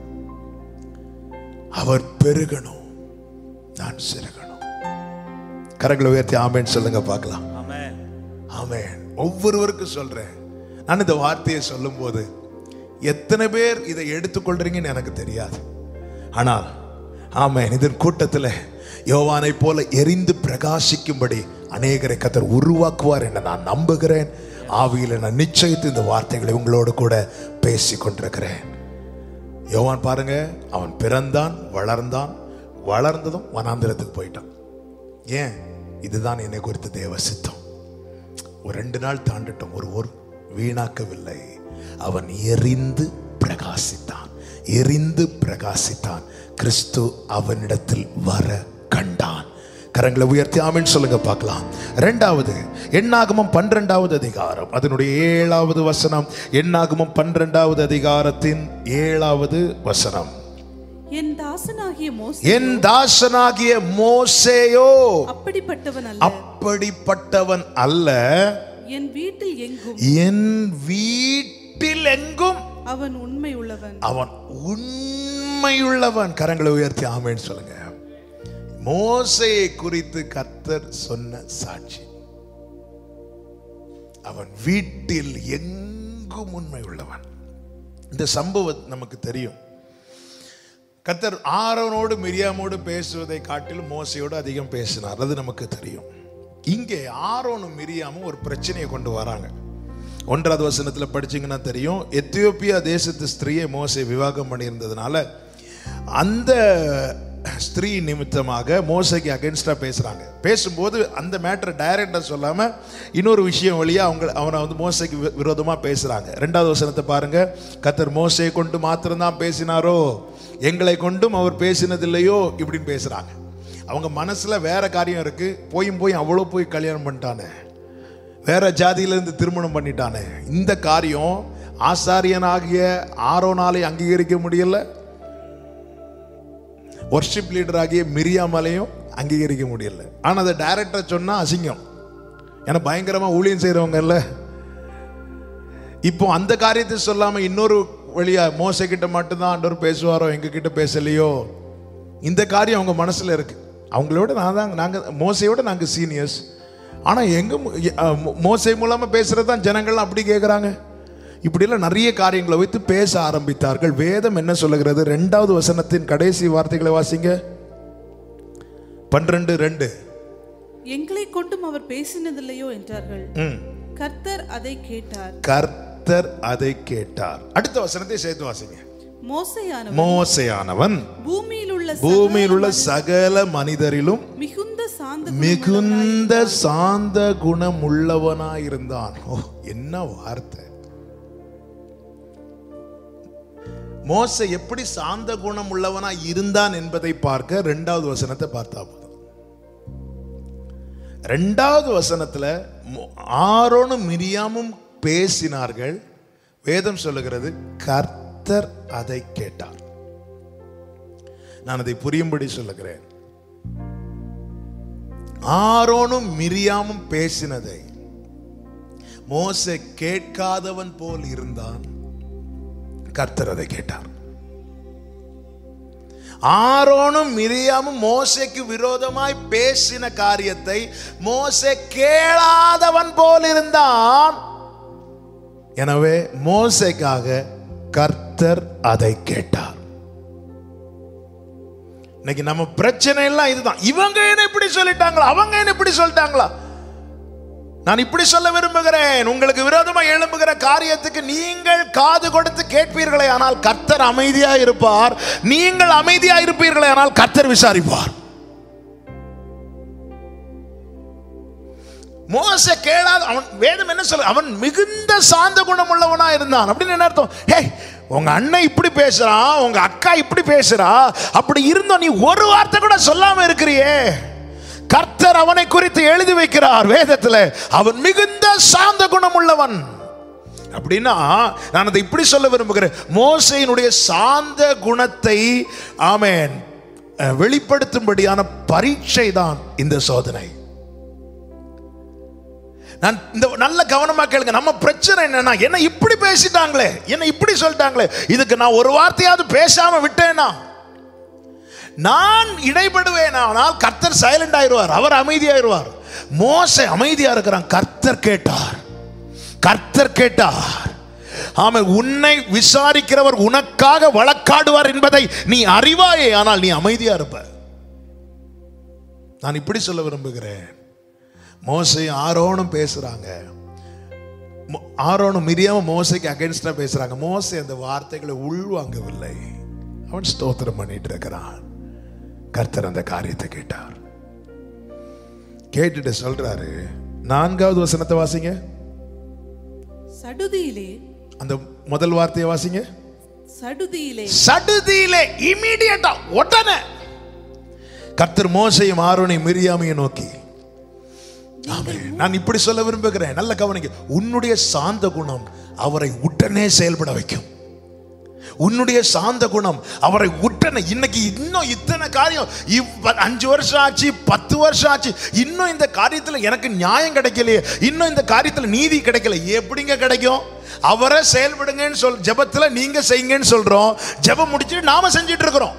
அவர் பெருகணும் நான் சிறுகணும் கரங்களை உயர்த்தி ஆமேன்னு சொல்லுங்க பார்க்கலாம் ஆமென் ஆமென் ஒவ்வொருவருக்கும் சொல்றேன் நான் இந்த வார்த்தையை சொல்லும்போது எத்தனை பேர் இதை எடுத்துக்கொள்றீங்கன்னு எனக்கு தெரியாது ஆனால் ஆமென் இதன் கூட்டத்தில் யோவானை போல எரிந்து பிரகாசிக்கும்படி அநேகரை கத்தர் உருவாக்குவார் என்று நான் நம்புகிறேன் ஆவியில் நான் நிச்சயித்து இந்த வார்த்தைகளை உங்களோடு கூட பேசி கொண்டிருக்கிறேன் யோவான் பாருங்க அவன் பிறந்தான் வளர்ந்தான் வளர்ந்ததும் வனாந்திரத்துக்கு போயிட்டான் ஏன் இதுதான் என்னை குறித்த தேவ சித்தம் ஒரு ரெண்டு நாள் தாண்டட்டும் ஒரு ஒரு வீணாக்கவில்லை அவன் எரிந்து பிரகாசித்தான் எரிந்து பிரகாசித்தான் கிறிஸ்து அவனிடத்தில் வர கண்டான் கரங்களை உயர்த்தி ஆமென் சொல்லுங்க பார்க்கலாம் ரெண்டாவது எண்ணாகமம் பன்னிரெண்டாவது அதிகாரம் அதனுடைய ஏழாவது வசனம் எண்ணாகமம் பன்னிரெண்டாவது அதிகாரத்தின் ஏழாவது வசனம் என் தாசனாகிய மோசே என் தாசனாகிய மோசேயோ அப்படிப்பட்டவன் அல்ல அப்படிப்பட்டவன் அல்ல என் வீட்டில் எங்கும் என் வீட்டில் எங்கும் அவன் உண்மை உள்ளவன் அவன் உண்மையுள்ளவன் கரங்களை உயர்த்தி ஆமேன்னு சொல்லுங்க மோசையை குறித்து கர்த்தர் சொன்ன சாட்சி அவன் வீட்டில் எங்கும் உண்மை உள்ளவன் இந்த சம்பவம் நமக்கு தெரியும் கர்த்தர் ஆரோனோடு மிரியாமோடு பேசுவதை காட்டிலும் மோசையோடு அதிகம் பேசினார் அது நமக்கு தெரியும் இங்கே ஆரோனும் மிரியாமும் ஒரு பிரச்சனையை கொண்டு வராங்க ஒன்றாவது வசனத்துல படிச்சீங்கன்னா தெரியும் எத்தியோப்பியா தேசத்து ஸ்திரீயை மோசை விவாகம் பண்ணியிருந்ததுனால அந்த ஸ்திரீ நிமித்தமாக மோசைக்கு அகென்ஸ்டா பேசுறாங்க பேசும்போது அந்த மேட்டரை டைரக்டா சொல்லாம இன்னொரு விஷயம் வழியா அவங்க அவனை வந்து மோசைக்கு வி- விரோதமா பேசுறாங்க ரெண்டாவது வசனத்தை பாருங்க கத்தர் மோசையை கொண்டு மாத்திரம்தான் பேசினாரோ எங்களை கொண்டும் அவர் பேசினதில்லையோ இப்படின்னு பேசுறாங்க அவங்க மனசுல வேற காரியம் இருக்கு போயும் போய் அவ்வளோ போய் கல்யாணம் பண்ணிட்டானே வேற ஜாதியில இருந்து திருமணம் பண்ணிட்டானே இந்த காரியம் ஆசாரியனாகிய ஆரோனாலே அங்கீகரிக்க முடியல ஒர்ஷிப் லீடர் ஆகிய மிரியாமலையும் அங்கீகரிக்க முடியல ஆனா அதை டைரக்டா சொன்னா அசிங்கம் ஏன்னா பயங்கரமா ஊழியம் செய்றவங்கல்ல இப்போ அந்த காரியத்தை சொல்லாம இன்னொரு வழியா மோச கிட்ட மட்டும்தான் ஆண்டவர் பேசுவாரோ எங்க கிட்ட பேசலையோ இந்த காரியம் அவங்க மனசுல இருக்கு அவங்களோட நான் தான் நாங்க மோசையோட நாங்க சீனியர்ஸ் ஆனா எங்க மு- எ- அ, மோ- மோசை மூலமா பேசுறது தான் ஜனங்கள்லாம் அப்படி கேட்குறாங்க இப்படியெல்லாம் நிறைய காரியங்களை வைத்து பேச ஆரம்பித்தார்கள் வேதம் என்ன சொல்லுகிறது ரெண்டாவது வசனத்தின் கடைசி வார்த்தைகளை வாசிங்க பன்னிரண்டு ரெண்டு எங்களை கொண்டும் அவர் பேசினதில்லையோ என்றார்கள் ம். கர்த்தர் அதை கேட்டார் கர்த்தர் அதை கேட்டார் அடுத்த வசனத்தை சேர்த்து வாசிங்க மோசையானவன் மோசையானவன் பூமியில் உள்ள பூமியில் உள்ள சகல மனிதரிலும் மிகுந்த சாந்த மிகுந்த சாந்த குணம் உள்ளவனாயிருந்தான் ஓ என்ன வார்த்தை மோச எப்படி சாந்த குணம் உள்ளவனா இருந்தான் என்பதை பார்க்க ரெண்டாவது வசனத்தை பார்த்தா போதும் ரெண்டாவது வசனத்துல மோ- ஆரோனும் மிரியாமும் பேசினார்கள் வேதம் சொல்லுகிறது கர்த்தர் அதை கேட்டார் நான் அதை புரியும்படி சொல்லுகிறேன் ஆரோனும் மிரியாமும் பேசினதை மோசே கேட்காதவன் போல் இருந்தான் கர்த்தர் அதை கேட்டார் ஆரோனும் மிரியாமும் மோசேக்கு விரோதமாய் பேசின காரியத்தை மோசே கேளாதவன் போல் இருந்தான் எனவே மோசேக்காக கர்த்தர் அதை கேட்டார் இன்னைக்கு நம்ம பிரச்சனை எல்லாம் இதுதான் இவங்க என்ன இப்படி சொல்லிட்டாங்களா அவங்க என்ன இப்படி சொல்லிட்டாங்களா நான் இப்படி சொல்ல விரும்புகிறேன் உங்களுக்கு விரோதமா எழும்புகிற காரியத்துக்கு நீங்கள் காது கொடுத்து கேட்பீர்களே ஆனால் கர்த்தர் அமைதியா இருப்பார் நீங்கள் அமைதியா இருப்பீர்களே ஆனால் கர்த்தர் விசாரிப்பார் மோச கேளாத அவன் வேதம் என்ன சொல்ல அவன் மிகுந்த சாந்த குணம் உள்ளவனா இருந்தான் அப்படின்னு என்ன அர்த்தம் ஹே உங்க அண்ணன் இப்படி பேசுறான் உங்க அக்கா இப்படி பேசுறா அப்படி இருந்தோம் நீ ஒரு வார்த்தை கூட சொல்லாம இருக்கிறியே கர்த்தர் அவனை குறித்து எழுதி வைக்கிறார் வேதத்துல அவன் மிகுந்த சாந்த குணம் உள்ளவன் அப்படின்னா நான் அதை இப்படி சொல்ல விரும்புகிறேன் மோசையினுடைய சாந்த குணத்தை ஆமென் அஹ், வெளிப்படுத்தும்படியான பரீட்சை தான் இந்த சோதனை நான் இந்த நல்ல கவனமா கேளுங்க நம்ம பிரச்சனை என்னன்னா என்ன இப்படி பேசிட்டாங்களே என்ன இப்படி சொல்லிட்டாங்களே இதுக்கு நான் ஒரு வார்த்தையாவது பேசாம விட்டேனா நான் இடைப்படுவேன் ஆனால் கர்த்தர் சைலண்ட் ஆயிருவார் அவர் அமைதியாயிருவார் மோசே அமைதியா இருக்கிறான் கர்த்தர் கேட்டார் கர்த்தர் கேட்டார் ஆமா உன்னை விசாரிக்கிறவர் உனக்காக வழக்காடுவார் என்பதை நீ அறிவாயே ஆனால் நீ அமைதியா இருப்ப நான் இப்படி சொல்ல விரும்புகிறேன் மோசை ஆரோனும் பேசுறாங்க மோ- ஆரோனும் மிரியாம மோசைக்கு அகைன்ஸ்டா பேசுறாங்க மோசை அந்த வார்த்தைகளை உள்வாங்கவில்லை அவன் ஸ்தோத்திரம் பண்ணிட்டு இருக்கிறான் கர்த்தர் அந்த காரியத்தை கேட்டார் கேட்டுட்டு சொல்றாரு நான்காவது வசனத்தை வாசிங்க சடுதியிலே அந்த முதல் வார்த்தையை வாசிங்க சடுதியிலே சடுதியிலே இமீடியட்டா உடனே கர்த்தர் மோசையும் ஆரோனையும் மிரியாமையும் நோக்கி ஆமென். நான் இப்படி சொல்ல விரும்புகிறேன் நல்ல கவனிக்க உன்னுடைய சாந்த குணம் அவரை உடனே செயல்பட வைக்கும் உன்னுடைய சாந்த குணம் அவரை உடனே இன்னைக்கு இன்னும் இத்தனை காரியம் இவ்வ- அஞ்சு வருஷம் ஆச்சு பத்து வருஷம் ஆச்சு இன்னும் இந்த காரியத்துல எனக்கு நியாயம் கிடைக்கலையே இன்னும் இந்த காரியத்துல நீதி கிடைக்கல எப்படிங்க கிடைக்கும் அவரை செயல்படுங்கன்னு சொல் ஜெபத்துல நீங்க செய்யுங்கன்னு சொல்றோம் ஜெபம் முடிச்சுட்டு நாம செஞ்சுட்டு இருக்கிறோம்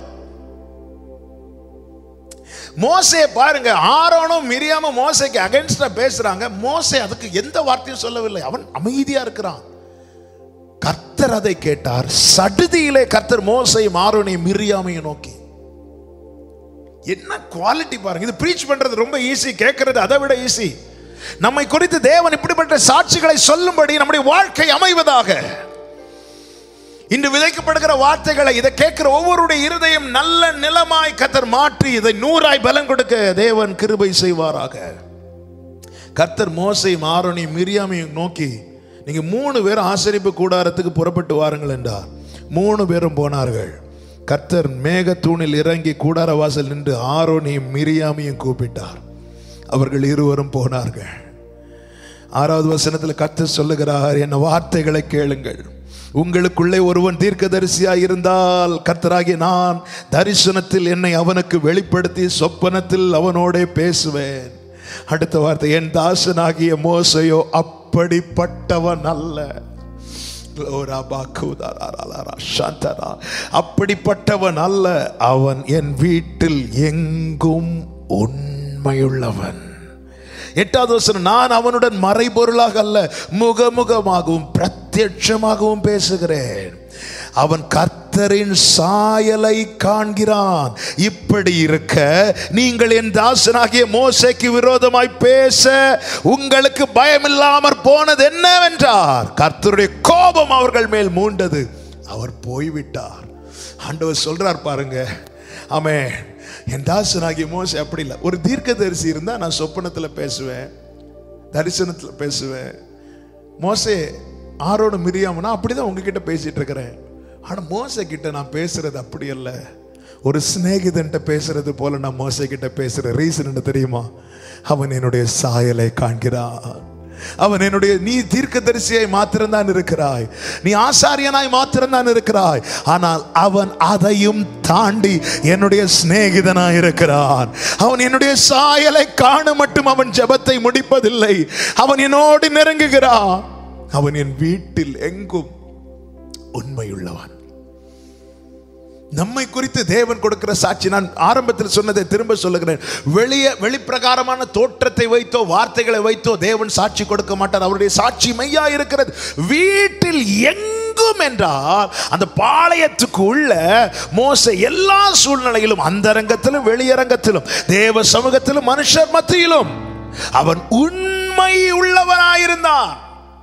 மோசே பாருங்க ஆரோனும் மிரியாம மோசைக்கு அகைன்ஸ்டா பேசுறாங்க மோசே அதுக்கு எந்த வார்த்தையும் சொல்லவில்லை அவன் அமைதியா இருக்கிறான் கர்த்தர் அதை கேட்டார் சடுதியிலே கர்த்தர் மோசையும் ஆரோனையும் மிரியாமையும் நோக்கி என்ன குவாலிட்டி பாருங்க இது ப்ரீச் பண்றது ரொம்ப ஈஸி கேட்கறது அதை விட ஈஸி நம்மை குறித்து தேவன் இப்படிப்பட்ட சாட்சிகளை சொல்லும்படி நம்முடைய வாழ்க்கை அமைவதாக இன்று விதைக்கப்படுகிற வார்த்தைகளை இதை கேட்கிற ஒவ்வொருடைய இருதயம் நல்ல நிலமாய் கத்தர் மாற்றி இதை நூறாய் பலன் கொடுக்க தேவன் கிருபை செய்வாராக கர்த்தர் மோசை மாறனி மிரியாமையும் நோக்கி நீங்க மூணு பேரும் ஆசரிப்பு கூடாரத்துக்கு புறப்பட்டு வாருங்கள் என்றார் மூணு பேரும் போனார்கள் கர்த்தர் மேகத்தூணில் இறங்கி கூடார வாசல் நின்று ஆரோனையும் மிரியாமையும் கூப்பிட்டார் அவர்கள் இருவரும் போனார்கள் ஆறாவது வசனத்தில் கர்த்தர் சொல்லுகிறார் என்ன வார்த்தைகளை கேளுங்கள் உங்களுக்குள்ளே ஒருவன் தீர்க்கதரிசியா இருந்தால் கர்த்தராகிய நான் தரிசனத்தில் என்னை அவனுக்கு வெளிப்படுத்தி சொப்பனத்தில் அவனோடே பேசுவேன் அடுத்த வார்த்தை என் தாசனாகிய மோசையோ அப்படிப்பட்டவன் அல்ல சாந்தரா அப்படிப்பட்டவன் அல்ல அவன் என் வீட்டில் எங்கும் உண்மையுள்ளவன் எட்டாவது வசனம் நான் அவனுடன் மறைபொருளாக அல்ல முகமுகமாகவும் பிரத்யட்சமாகவும் பேசுகிறேன் அவன் கர்த்தரின் சாயலை காண்கிறான் இப்படி இருக்க நீங்கள் என் தாசனாகிய மோசைக்கு விரோதமாய் பேச உங்களுக்கு பயமில்லாமற் போனது என்னவென்றார் கர்த்தருடைய கோபம் அவர்கள் மேல் மூண்டது அவர் போய்விட்டார் ஆண்டவர் சொல்றார் பாருங்க ஆமே என் தாசனாகிய மோசே அப்படி இல்லை ஒரு தீர்க்கதரிசி இருந்தா நான் சொப்பனத்தில் பேசுவேன் தரிசனத்தில் பேசுவேன் மோசே ஆரோட மிரியாமனா அப்படிதான் உங்ககிட்ட பேசிட்டு இருக்கிறேன் ஆனா மோசே கிட்ட நான் பேசுறது அப்படி அல்ல ஒரு சிநேகிதன்ட்ட பேசுறது போல நான் மோசே கிட்ட பேசுற ரீசன் என்ன தெரியுமா அவன் என்னுடைய சாயலை காண்கிறான் அவன் என்னுடைய நீ தீர்க்கதரிசியாய் மாத்திரம்தான் இருக்கிறாய் நீ ஆசாரியனாய் மாத்திரம்தான் இருக்கிறாய் ஆனால் அவன் அதையும் தாண்டி என்னுடைய சிநேகிதனாய் இருக்கிறான் அவன் என்னுடைய சாயலை காண மட்டும் அவன் ஜெபத்தை முடிப்பதில்லை அவன் என்னோடு நெருங்குகிறான் அவன் என் வீட்டில் எங்கும் உண்மையுள்ளவன் நம்மை குறித்து தேவன் கொடுக்கிற சாட்சி நான் ஆரம்பத்தில் சொன்னதை திரும்ப சொல்லுகிறேன் வெளிய வெளிப்பிரகாரமான தோற்றத்தை வைத்தோ வார்த்தைகளை வைத்தோ தேவன் சாட்சி கொடுக்க மாட்டார் அவருடைய சாட்சி மெய்யா இருக்கிறது வீட்டில் எங்கும் எங்கும் என்றால் அந்த பாளையத்துக்குள்ள மோசே எல்லா சூழ்நிலையிலும் அந்தரங்கத்திலும் வெளியரங்கத்திலும் தேவ சமூகத்திலும் மனுஷர் மத்தியிலும் அவன் உண்மை உள்ளவனாயிருந்தான்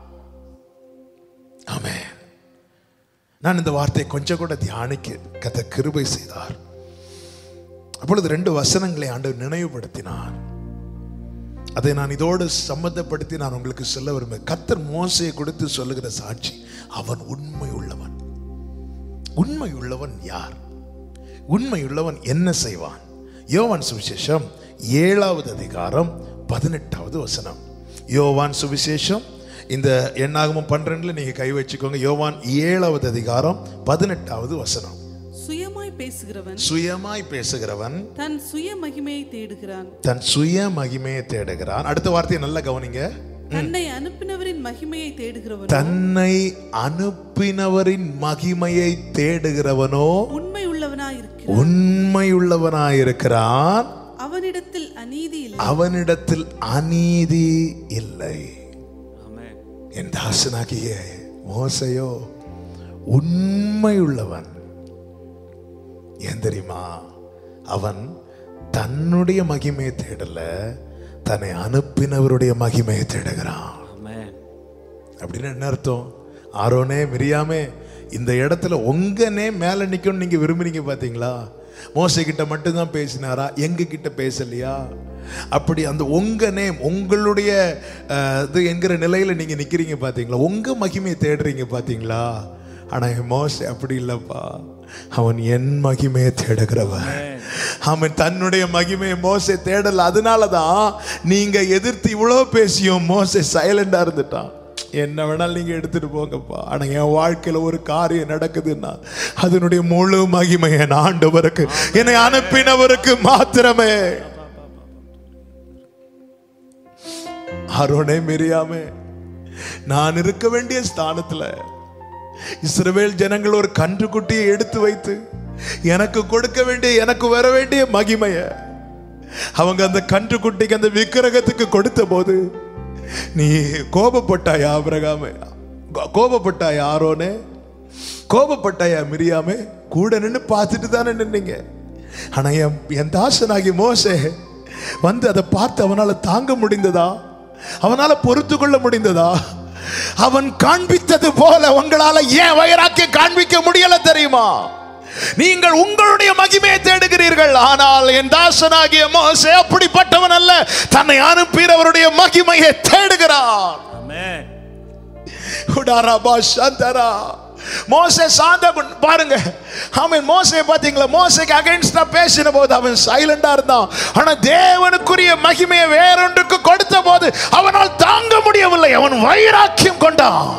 ஆமென் நான் இந்த வார்த்தையை கொஞ்சம் கூட தியானிக்க கத்த கிருபை செய்தார் அப்பொழுது ரெண்டு வசனங்களை ஆண்டவர் நினைவுபடுத்தினார் அதை நான் இதோடு சம்பந்தப்படுத்தி நான் உங்களுக்கு சொல்ல விரும்புகிறேன் கத்தர் மோசையை கொடுத்து சொல்லுகிற சாட்சி அவன் உண்மை உள்ளவன் உண்மை உள்ளவன் யார் உண்மை உள்ளவன் என்ன செய்வான் யோவான் சுவிசேஷம் ஏழாவது அதிகாரம் பதினெட்டாவது வசனம் யோவான் சுவிசேஷம் இந்த எண்ணாகமும் பன்னிரெண்டுல நீங்க கை வச்சுக்கோங்க யோவான் ஏழாவது அதிகாரம் பதினெட்டாவது வசனம் சுயமாய் பேசுகிறவன் சுயமாய் பேசுகிறவன் தன் சுய மகிமையை தேடுகிறான் தன் சுய மகிமையை தேடுகிறான் அடுத்த வார்த்தையை நல்லா கவனிங்க தன்னை அனுப்பினவரின் மகிமையை தேடுகிறவன் தன்னை அனுப்பினவரின் மகிமையை தேடுகிறவனோ உண்மை உள்ளவனாய் இருக்கிறான் உண்மையுள்ளவனாயிருக்கிறான் அவனிடத்தில் அநீதி இல்லை அவனிடத்தில் அநீதி இல்லை ஆமென் என் தாசனாகிய மோசையோ உண்மையுள்ளவன் ஏன் தெரியுமா அவன் தன்னுடைய மகிமையை தேடல தன்னை அனுப்பினவருடைய மகிமையை தேடுகிறான் ஆமென் அப்படின்னு என்ன அர்த்தம் ஆரோனே மிரியாமே இந்த இடத்துல உங்கனே மேல நிக்கணும்னு நீங்க விரும்புறீங்க பாத்தீங்களா மோசை கிட்ட மட்டும்தான் பேசினாரா எங்க கிட்ட பேசலையா அப்படி அந்த உங்க நேம் உங்களுடைய அஹ், இது என்கிற நிலையில நீங்க நிக்கிறீங்க பாத்தீங்களா உங்க மகிமையை தேடுறீங்க பாத்தீங்களா ஆனா என் மோசை அப்படி இல்லப்பா அவன் என் மகிமையை தேடுகிறவன் அவன் தன்னுடைய மகிமையை மோசை தேடல அதனாலதான் நீங்க எதிர்த்து இவ்வளோ பேசியும் மோசை சைலண்டா இருந்துட்டான் என்ன வேணாலும் நீங்க எடுத்துட்டு போங்கப்பா ஆனா என் வாழ்க்கையில ஒரு காரியம் நடக்குதுன்னா அதனுடைய முழு மகிமை என் ஆண்டவருக்கு என்னை அனுப்பினவருக்கு மாத்திரமே அருணை மிரியாமே நான் இருக்க வேண்டிய ஸ்தானத்துல இஸ்ரவேல் ஜனங்கள் ஒரு கன்றுக்குட்டியை எடுத்து வைத்து எனக்கு கொடுக்க வேண்டிய எனக்கு வர வேண்டிய மகிமைய அவங்க அந்த கன்றுக்குட்டிக்கு அந்த விக்கிரகத்துக்கு கொடுத்த போது நீ கோபப்பட்டாயா ஆபிரகாமே கோ- கோபப்பட்டாயா ஆரோனே கோபப்பட்டாயா மிரியாமே கூட நின்று பார்த்துட்டு தானே நின்னீங்க ஆனா என் என் தாசனாகி மோசே வந்து அதை பார்த்து அவனால தாங்க முடிந்ததா அவனால பொறுத்து கொள்ள முடிந்ததா அவன் காண்பித்தது போல உங்களால ஏன் வைராக்கிய காண்பிக்க முடியல தெரியுமா நீங்கள் உங்களுடைய மகிமையை தேடுகிறீர்கள் ஆனால் என் தாசனாகிய மோசே அப்படிப்பட்டவன் அல்ல தன்னை அனுப்பினவருடைய மகிமையை தேடுகிறான் ஆமென் உடாராபா சந்தரா மோசே சாந்த குண்- பாருங்க அவன் மோசே பாத்தீங்களா மோசைக்கு அகைன்ஸ்டா பேசின போது அவன் சைலண்டா இருந்தான் ஆனா தேவனுக்குரிய மகிமையை வேறொன்றுக்கு கொடுத்த போது அவனால் தாங்க முடியவில்லை அவன் வைராக்கியம் கொண்டான்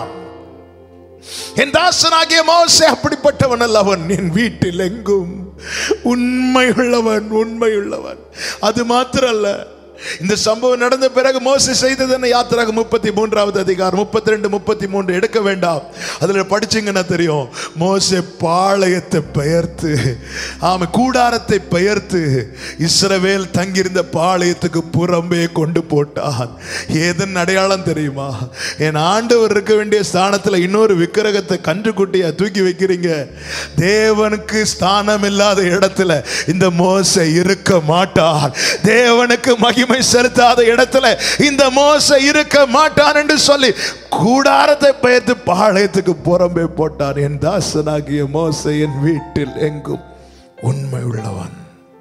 என் தாசனாகிய மோசே அப்படிப்பட்டவன் அல்ல அவன் என் வீட்டில் எங்கும் உண்மையுள்ளவன் உண்மையுள்ளவன் அது மாத்திரல்ல இந்த சம்பவம் நடந்த பிறகு மோசே செய்தது என்ன யாத்திராக முப்பத்தி மூன்றாவது அதிகாரம் முப்பத்தி ரெண்டு முப்பத்தி மூன்று எடுக்க வேண்டாம் அதுல படிச்சீங்கன்னா தெரியும் மோசே பாளையத்தை பெயர்த்து ஆமா கூடாரத்தை பெயர்த்து இஸ்ரவேல் தங்கியிருந்த பாளையத்துக்கு புறம்பே கொண்டு போட்டான் ஏதன் அடையாளம் தெரியுமா என் ஆண்டவர் இருக்க வேண்டிய ஸ்தானத்துல இன்னொரு விக்கிரகத்தை கன்றுக்குட்டியா தூக்கி வைக்கிறீங்க தேவனுக்கு ஸ்தானம் இல்லாத இடத்துல இந்த மோசை இருக்க மாட்டான் தேவனுக்கு மகிமை செலுத்தாத இடத்துல இந்த மோசை இருக்க மாட்டான் என்று சொல்லி கூடாரத்தை பெயர்த்து பாளையத்துக்கு புறம்பே போட்டான் என் தாசனாகிய மோசை என் வீட்டில் எங்கும் உண்மை உள்ளவன்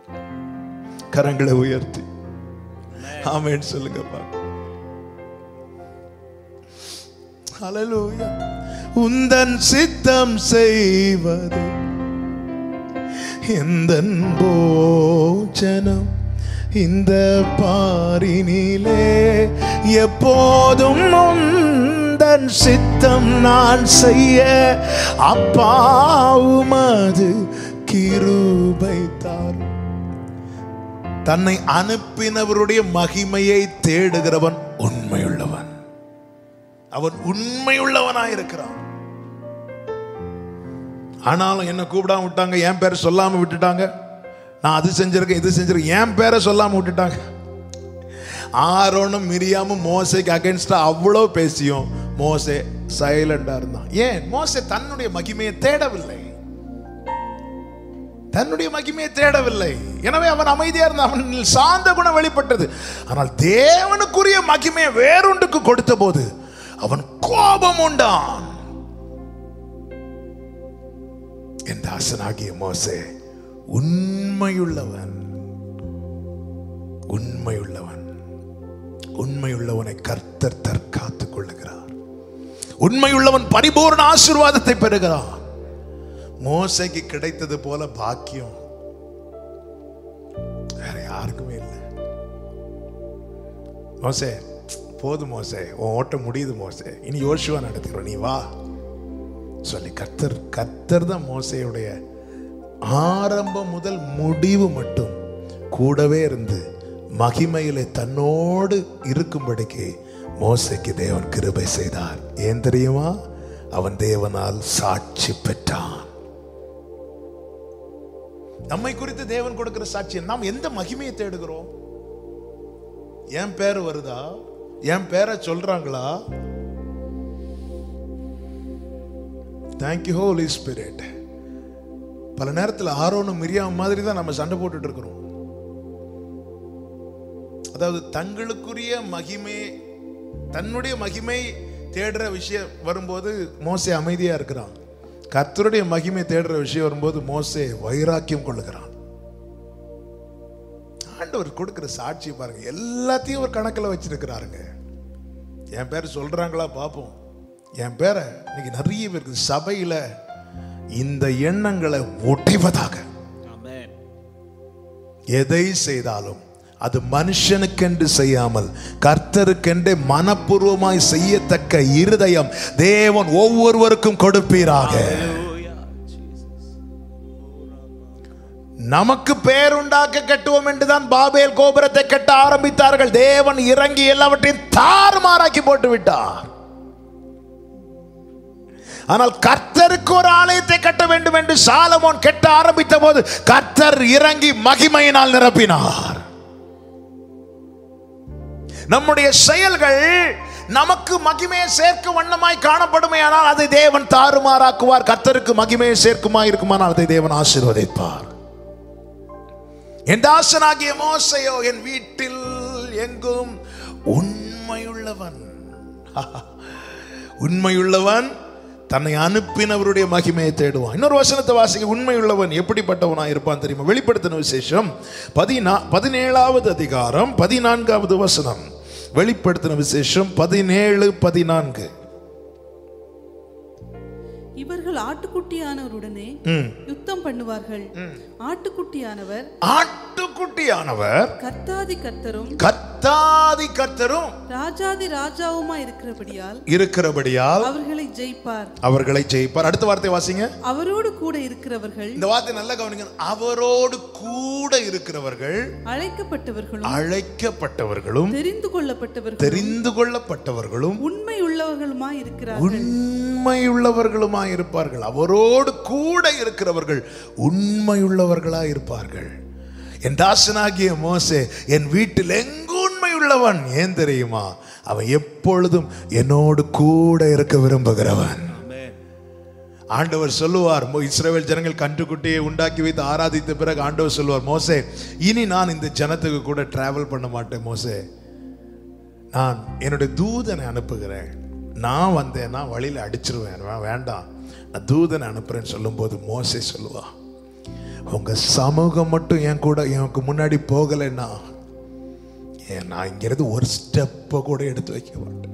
கரங்களை உயர்த்தி ஆமென் சொல்லுங்க பாக்க ஹalleluya உந்தன் சித்தம் செய்வது எந்தன் போஜனம் இந்த பாரினிலே எப்போதும் உந்தன் சித்தம் நான் செய்ய அப்பாவும் அது கிருபை தாரும் தன்னை அனுப்பினவருடைய மகிமையை தேடுகிறவன் உண்மையுள்ளவன் அவன் உண்மையுள்ளவனாய் இருக்கிறான் ஆனாலும் என்ன கூப்பிடாம விட்டாங்க என் பேரை சொல்லாம விட்டுட்டாங்க நான் அது செஞ்சிருக்கேன் இது செஞ்சிருக்கேன் என் பேரை சொல்லாம விட்டுட்டாங்க ஆரோனும் மிரியாமும் மோசைக்கு அகைன்ஸ்டா அவ்வளோ பேசியும் மோசே சைலண்டா இருந்தான் ஏன் மோசே தன்னுடைய மகிமையை தேடவில்லை தன்னுடைய மகிமையை தேடவில்லை எனவே அவன் அமைதியா இருந்தான் அவன் சாந்த குணம் வெளிப்பட்டது ஆனால் தேவனுக்குரிய மகிமையை வேறொன்றுக்கு கொடுத்த போது அவன் கோபம் உண்டான் என் தாசனாகிய மோசே உண்மையுள்ளவன் உண்மையுள்ளவன் உண்மையுள்ளவனை கர்த்தர் தற்காத்துக் கொள்ளுகிறார் உண்மையுள்ளவன் பரிபூர்ண ஆசீர்வாதத்தை பெறுகிறான் மோசைக்கு கிடைத்தது போல பாக்கியம் வேற யாருக்குமே இல்லை மோசே போதும் மோசே உன் ஓட்டம் முடியுது மோசே இனி யோசுவா நடத்துகிறோம் நீ வா சொல்லி கர்த்தர் கர்த்தர் தான் மோசையுடைய ஆரம்பம் முதல் முடிவு மட்டும் கூடவே இருந்து மகிமையிலே தன்னோடு இருக்கும்படிக்கு மோசைக்கு தேவன் கிருபை செய்தார் ஏன் தெரியுமா அவன் தேவனால் சாட்சி பெற்றான் நம்மை குறித்து தேவன் கொடுக்கிற சாட்சி நாம் எந்த மகிமையை தேடுகிறோம் என் பேர் வருதா என் பேரை சொல்றாங்களா தேங்க்யூ ஹோலி ஸ்பிரிட் பல நேரத்தில் ஆரோனும் மிரியாம் மாதிரி தான் நம்ம சண்டை போட்டுட்டு இருக்கிறோம் அதாவது தங்களுக்குரிய மகிமை தன்னுடைய மகிமை தேடுற விஷயம் வரும்போது மோசே அமைதியா இருக்கிறான் கர்த்தருடைய மகிமை தேடுற விஷயம் வரும்போது மோசே வைராக்கியம் கொள்ளுகிறான் ஆண்டவர் கொடுக்கிற சாட்சி பாருங்க எல்லாத்தையும் ஒரு கணக்கில் வச்சிருக்கிறாருங்க என் பேர் சொல்றாங்களா பார்ப்போம் என் பேரை இன்னைக்கு நிறைய பேருக்கு சபையில இந்த எண்ணங்களை உடைவதாக ஆமென் எதை செய்தாலும் அது மனுஷனுக்கென்று செய்யாமல் கர்த்தருக்கென்று மனப்பூர்வமாய் செய்யத்தக்க இருதயம் தேவன் ஒவ்வொருவருக்கும் கொடுப்பீராக Hallelujah. Jesus. நமக்கு பேருண்டாக்க கட்டுவோம் என்றுதான் பாபேல் கோபுரத்தை கட்ட ஆரம்பித்தார்கள் தேவன் இறங்கி எல்லாவற்றையும் தாறுமாறாக்கி போட்டு விட்டார் ஆனால் கர்த்தருக்கு ஒரு ஆலயத்தை கட்ட வேண்டும் என்று சாலமோன் கட்ட ஆரம்பித்த போது கர்த்தர் இறங்கி மகிமையினால் நிரப்பினார் நம்முடைய செயல்கள் நமக்கு மகிமையை சேர்க்கும் வண்ணமாய் காணப்படுமையானால் அதை தேவன் தாறுமாறாக்குவார் கர்த்தருக்கு மகிமையை சேர்க்குமாய் இருக்குமானால் அதை தேவன் ஆசீர்வதிப்பார் என் தாசனாகிய மோசையோ என் வீட்டில் எங்கும் உண்மையுள்ளவன் உண்மையுள்ளவன் தன்னை அனுப்பினவருடைய மகிமையை தேடுவான் இன்னொரு வசனத்தை வாசிக்க உண்மையுள்ளவன் எப்படிப்பட்டவனா இருப்பான் தெரியுமா வெளிப்படுத்தின விசேஷம் பதினா பதினேழாவது அதிகாரம் பதினான்காவது வசனம் வெளிப்படுத்தின விசேஷம் பதினேழு பதினான்கு இவர்கள் ஆட்டுக்குட்டியானவருடனே யுத்தம் பண்ணுவார்கள் ஆட்டுக்குட்டியானவர் ஆட்டுக்குட்டியானவர் கர்த்தாதி கர்த்தரும் கத்தாதி கர்த்தரும் ராஜாதி ராஜாவுமா இருக்கிறபடியால் இருக்கிறபடியால் அவர்களை ஜெயிப்பார் அவர்களை ஜெயிப்பார் அடுத்த வார்த்தை வாசிங்க அவரோடு கூட இருக்கிறவர்கள் இந்த வார்த்தை நல்லா கவனிங்க அவரோடு கூட இருக்கிறவர்கள் அழைக்கப்பட்டவர்களும் அழைக்கப்பட்டவர்களும் தெரிந்து கொள்ளப்பட்டவர்களும் தெரிந்து கொள்ளப்பட்டவர்களும் உண்மை உள்ளவர்களுமா இருக்கிறார்கள் உண்மையுள்ளவர்களுமாய் இருப்பார்கள் அவரோடு கூட இருக்கிறவர்கள் உண்மையுள்ளவர்களாய் இருப்பார்கள் என் தாசனாகிய மோசே என் வீட்டில் எங்கு உண்மையுள்ளவன் ஏன் தெரியுமா அவன் எப்பொழுதும் என்னோடு கூட இருக்க விரும்புகிறவன் ஆமென் ஆண்டவர் சொல்லுவார் மோ- இஸ்ரவேல் ஜனங்கள் கன்றுக்குட்டியை உண்டாக்கி வைத்து ஆராதித்த பிறகு ஆண்டவர் சொல்லுவார் மோசே இனி நான் இந்த ஜனத்துக்கு கூட டிராவல் பண்ண மாட்டேன் மோசே நான் என்னுடைய தூதனை அனுப்புகிறேன் நான் வந்தேன்னா வழியில் அடிச்சிருவேன் வே- வேண்டாம் நான் தூதனை அனுப்புறேன்னு சொல்லும்போது மோசே சொல்லுவா உங்க சமூகம் மட்டும் என் கூட எனக்கு முன்னாடி போகலைன்னா ஏன் நான் இங்கிருந்து ஒரு ஸ்டெப்பை கூட எடுத்து வைக்க மாட்டேன்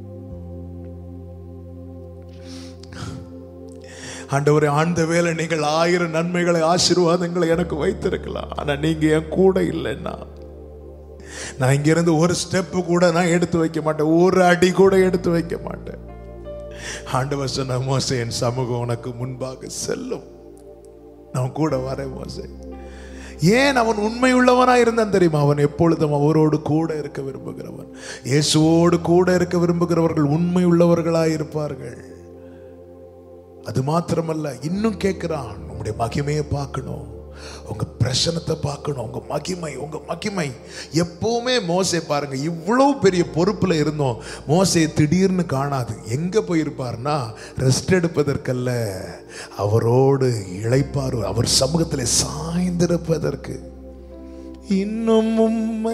ஆண்டவரே ஆண்ட வேலை நீங்கள் ஆயிரம் நன்மைகளை ஆசீர்வாதங்களை எனக்கு வைத்திருக்கலாம் ஆனா நீங்க என் கூட இல்லைன்னா நான் இங்கிருந்து ஒரு ஸ்டெப்பு கூட நான் எடுத்து வைக்க மாட்டேன் ஒரு அடி கூட எடுத்து வைக்க மாட்டேன் ஆண்டவர் சொன்ன மோசே என் சமூகம் உனக்கு முன்பாக செல்லும் நான் கூட வரேன் மோசே ஏன் அவன் உண்மை உள்ளவனா இருந்தான் தெரியுமா அவன் எப்பொழுதும் அவரோடு கூட இருக்க விரும்புகிறவன் இயேசுவோடு கூட இருக்க விரும்புகிறவர்கள் உண்மை உள்ளவர்களாய் இருப்பார்கள் அது மாத்திரமல்ல இன்னும் கேட்கிறான் உம்முடைய மகிமையை பார்க்கணும் உங்க பிரசனத்தை பார்க்கணும் உங்க மகிமை உங்க மகிமை எப்பவுமே மோசே பாருங்க இவ்வளவு பெரிய பொறுப்புல இருந்தோம் மோசே திடீர்னு காணாது எங்க போயிருப்பார்னா ரெஸ்ட் எடுப்பதற்கல்ல அவரோடு இளைப்பாரு அவர் சமூகத்தில் சாய்ந்திருப்பதற்கு இன்னும் உம்மை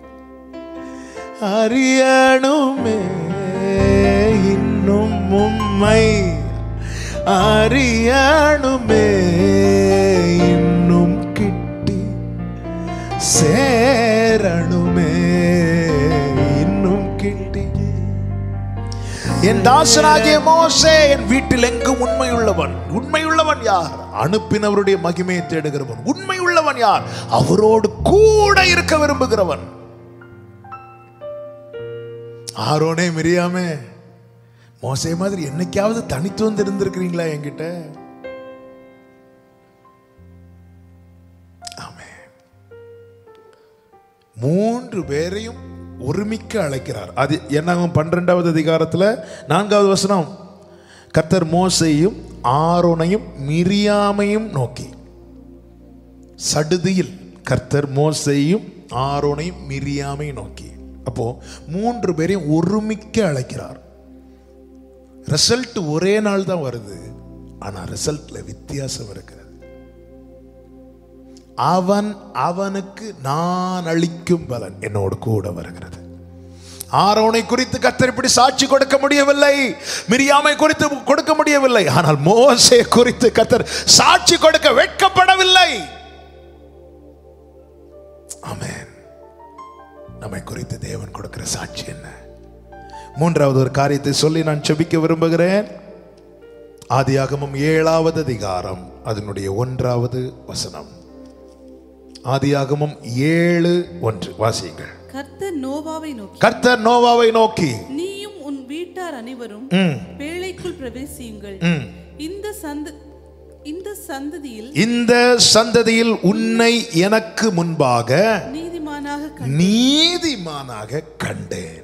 அறியணுமே இன்னும் உம்மை அறியணுமே இன்னும் கிட்டி சேரணுமே இன்னும் கிட்டி என் தாசனாகிய மோசே என் வீட்டில் எங்கும் உண்மையுள்ளவன் உண்மையுள்ளவன் யார் அனுப்பினவருடைய மகிமையை தேடுகிறவன் உண்மையுள்ளவன் யார் அவரோடு கூட இருக்க விரும்புகிறவன் ஆரோனே மிரியாமே மோசே மாதிரி என்னைக்காவது தனித்து வந்து இருந்திருக்கிறீங்களா என்கிட்ட ஆமென். மூன்று பேரையும் ஒருமிக்க அழைக்கிறார் அது என்னாகும் பன்னிரெண்டாவது அதிகாரத்துல நான்காவது வசனம் கர்த்தர் மோசையும் ஆரோனையும் மிரியாமையும் நோக்கி சடுதியில் கர்த்தர் மோசையும் ஆரோனையும் மிரியாமையும் நோக்கி அப்போ மூன்று பேரையும் ஒருமிக்க அழைக்கிறார் ரிசல்ட் ஒரே நாள் தான் வருது ஆனா ரிசல்ட்ல வித்தியாசம் இருக்கிறது அவன் அவனுக்கு நான் அளிக்கும் பலன் என்னோடு கூட வருகிறது ஆரோனை குறித்து கர்த்தர் இப்படி சாட்சி கொடுக்க முடியவில்லை மிரியாமை குறித்து கொடுக்க முடியவில்லை ஆனால் மோசே குறித்து கர்த்தர் சாட்சி கொடுக்க வெட்கப்படவில்லை ஆமென் நம்மை குறித்து தேவன் கொடுக்கிற சாட்சி என்ன மூன்றாவது ஒரு காரியத்தை சொல்லி நான் செபிக்க விரும்புகிறேன் ஆதியாகமம் ஏழாவது அதிகாரம் அதனுடைய ஒன்றாவது வசனம் ஆதியாகமம் ஏழு ஒன்று வாசியுங்கள் கர்த்தர் நோவாவை நோக்கி கர்த்தர் நோவாவை நோக்கி நீயும் உன் வீட்டார் அனைவரும் ம், பேழைக்குள் பிரவேசியுங்கள் ம். இந்த சந்த இந்த சந்ததியில் இந்த சந்ததியில் உன்னை எனக்கு முன்பாக நீதிமானாக கண் நீதிமானாக கண்டேன்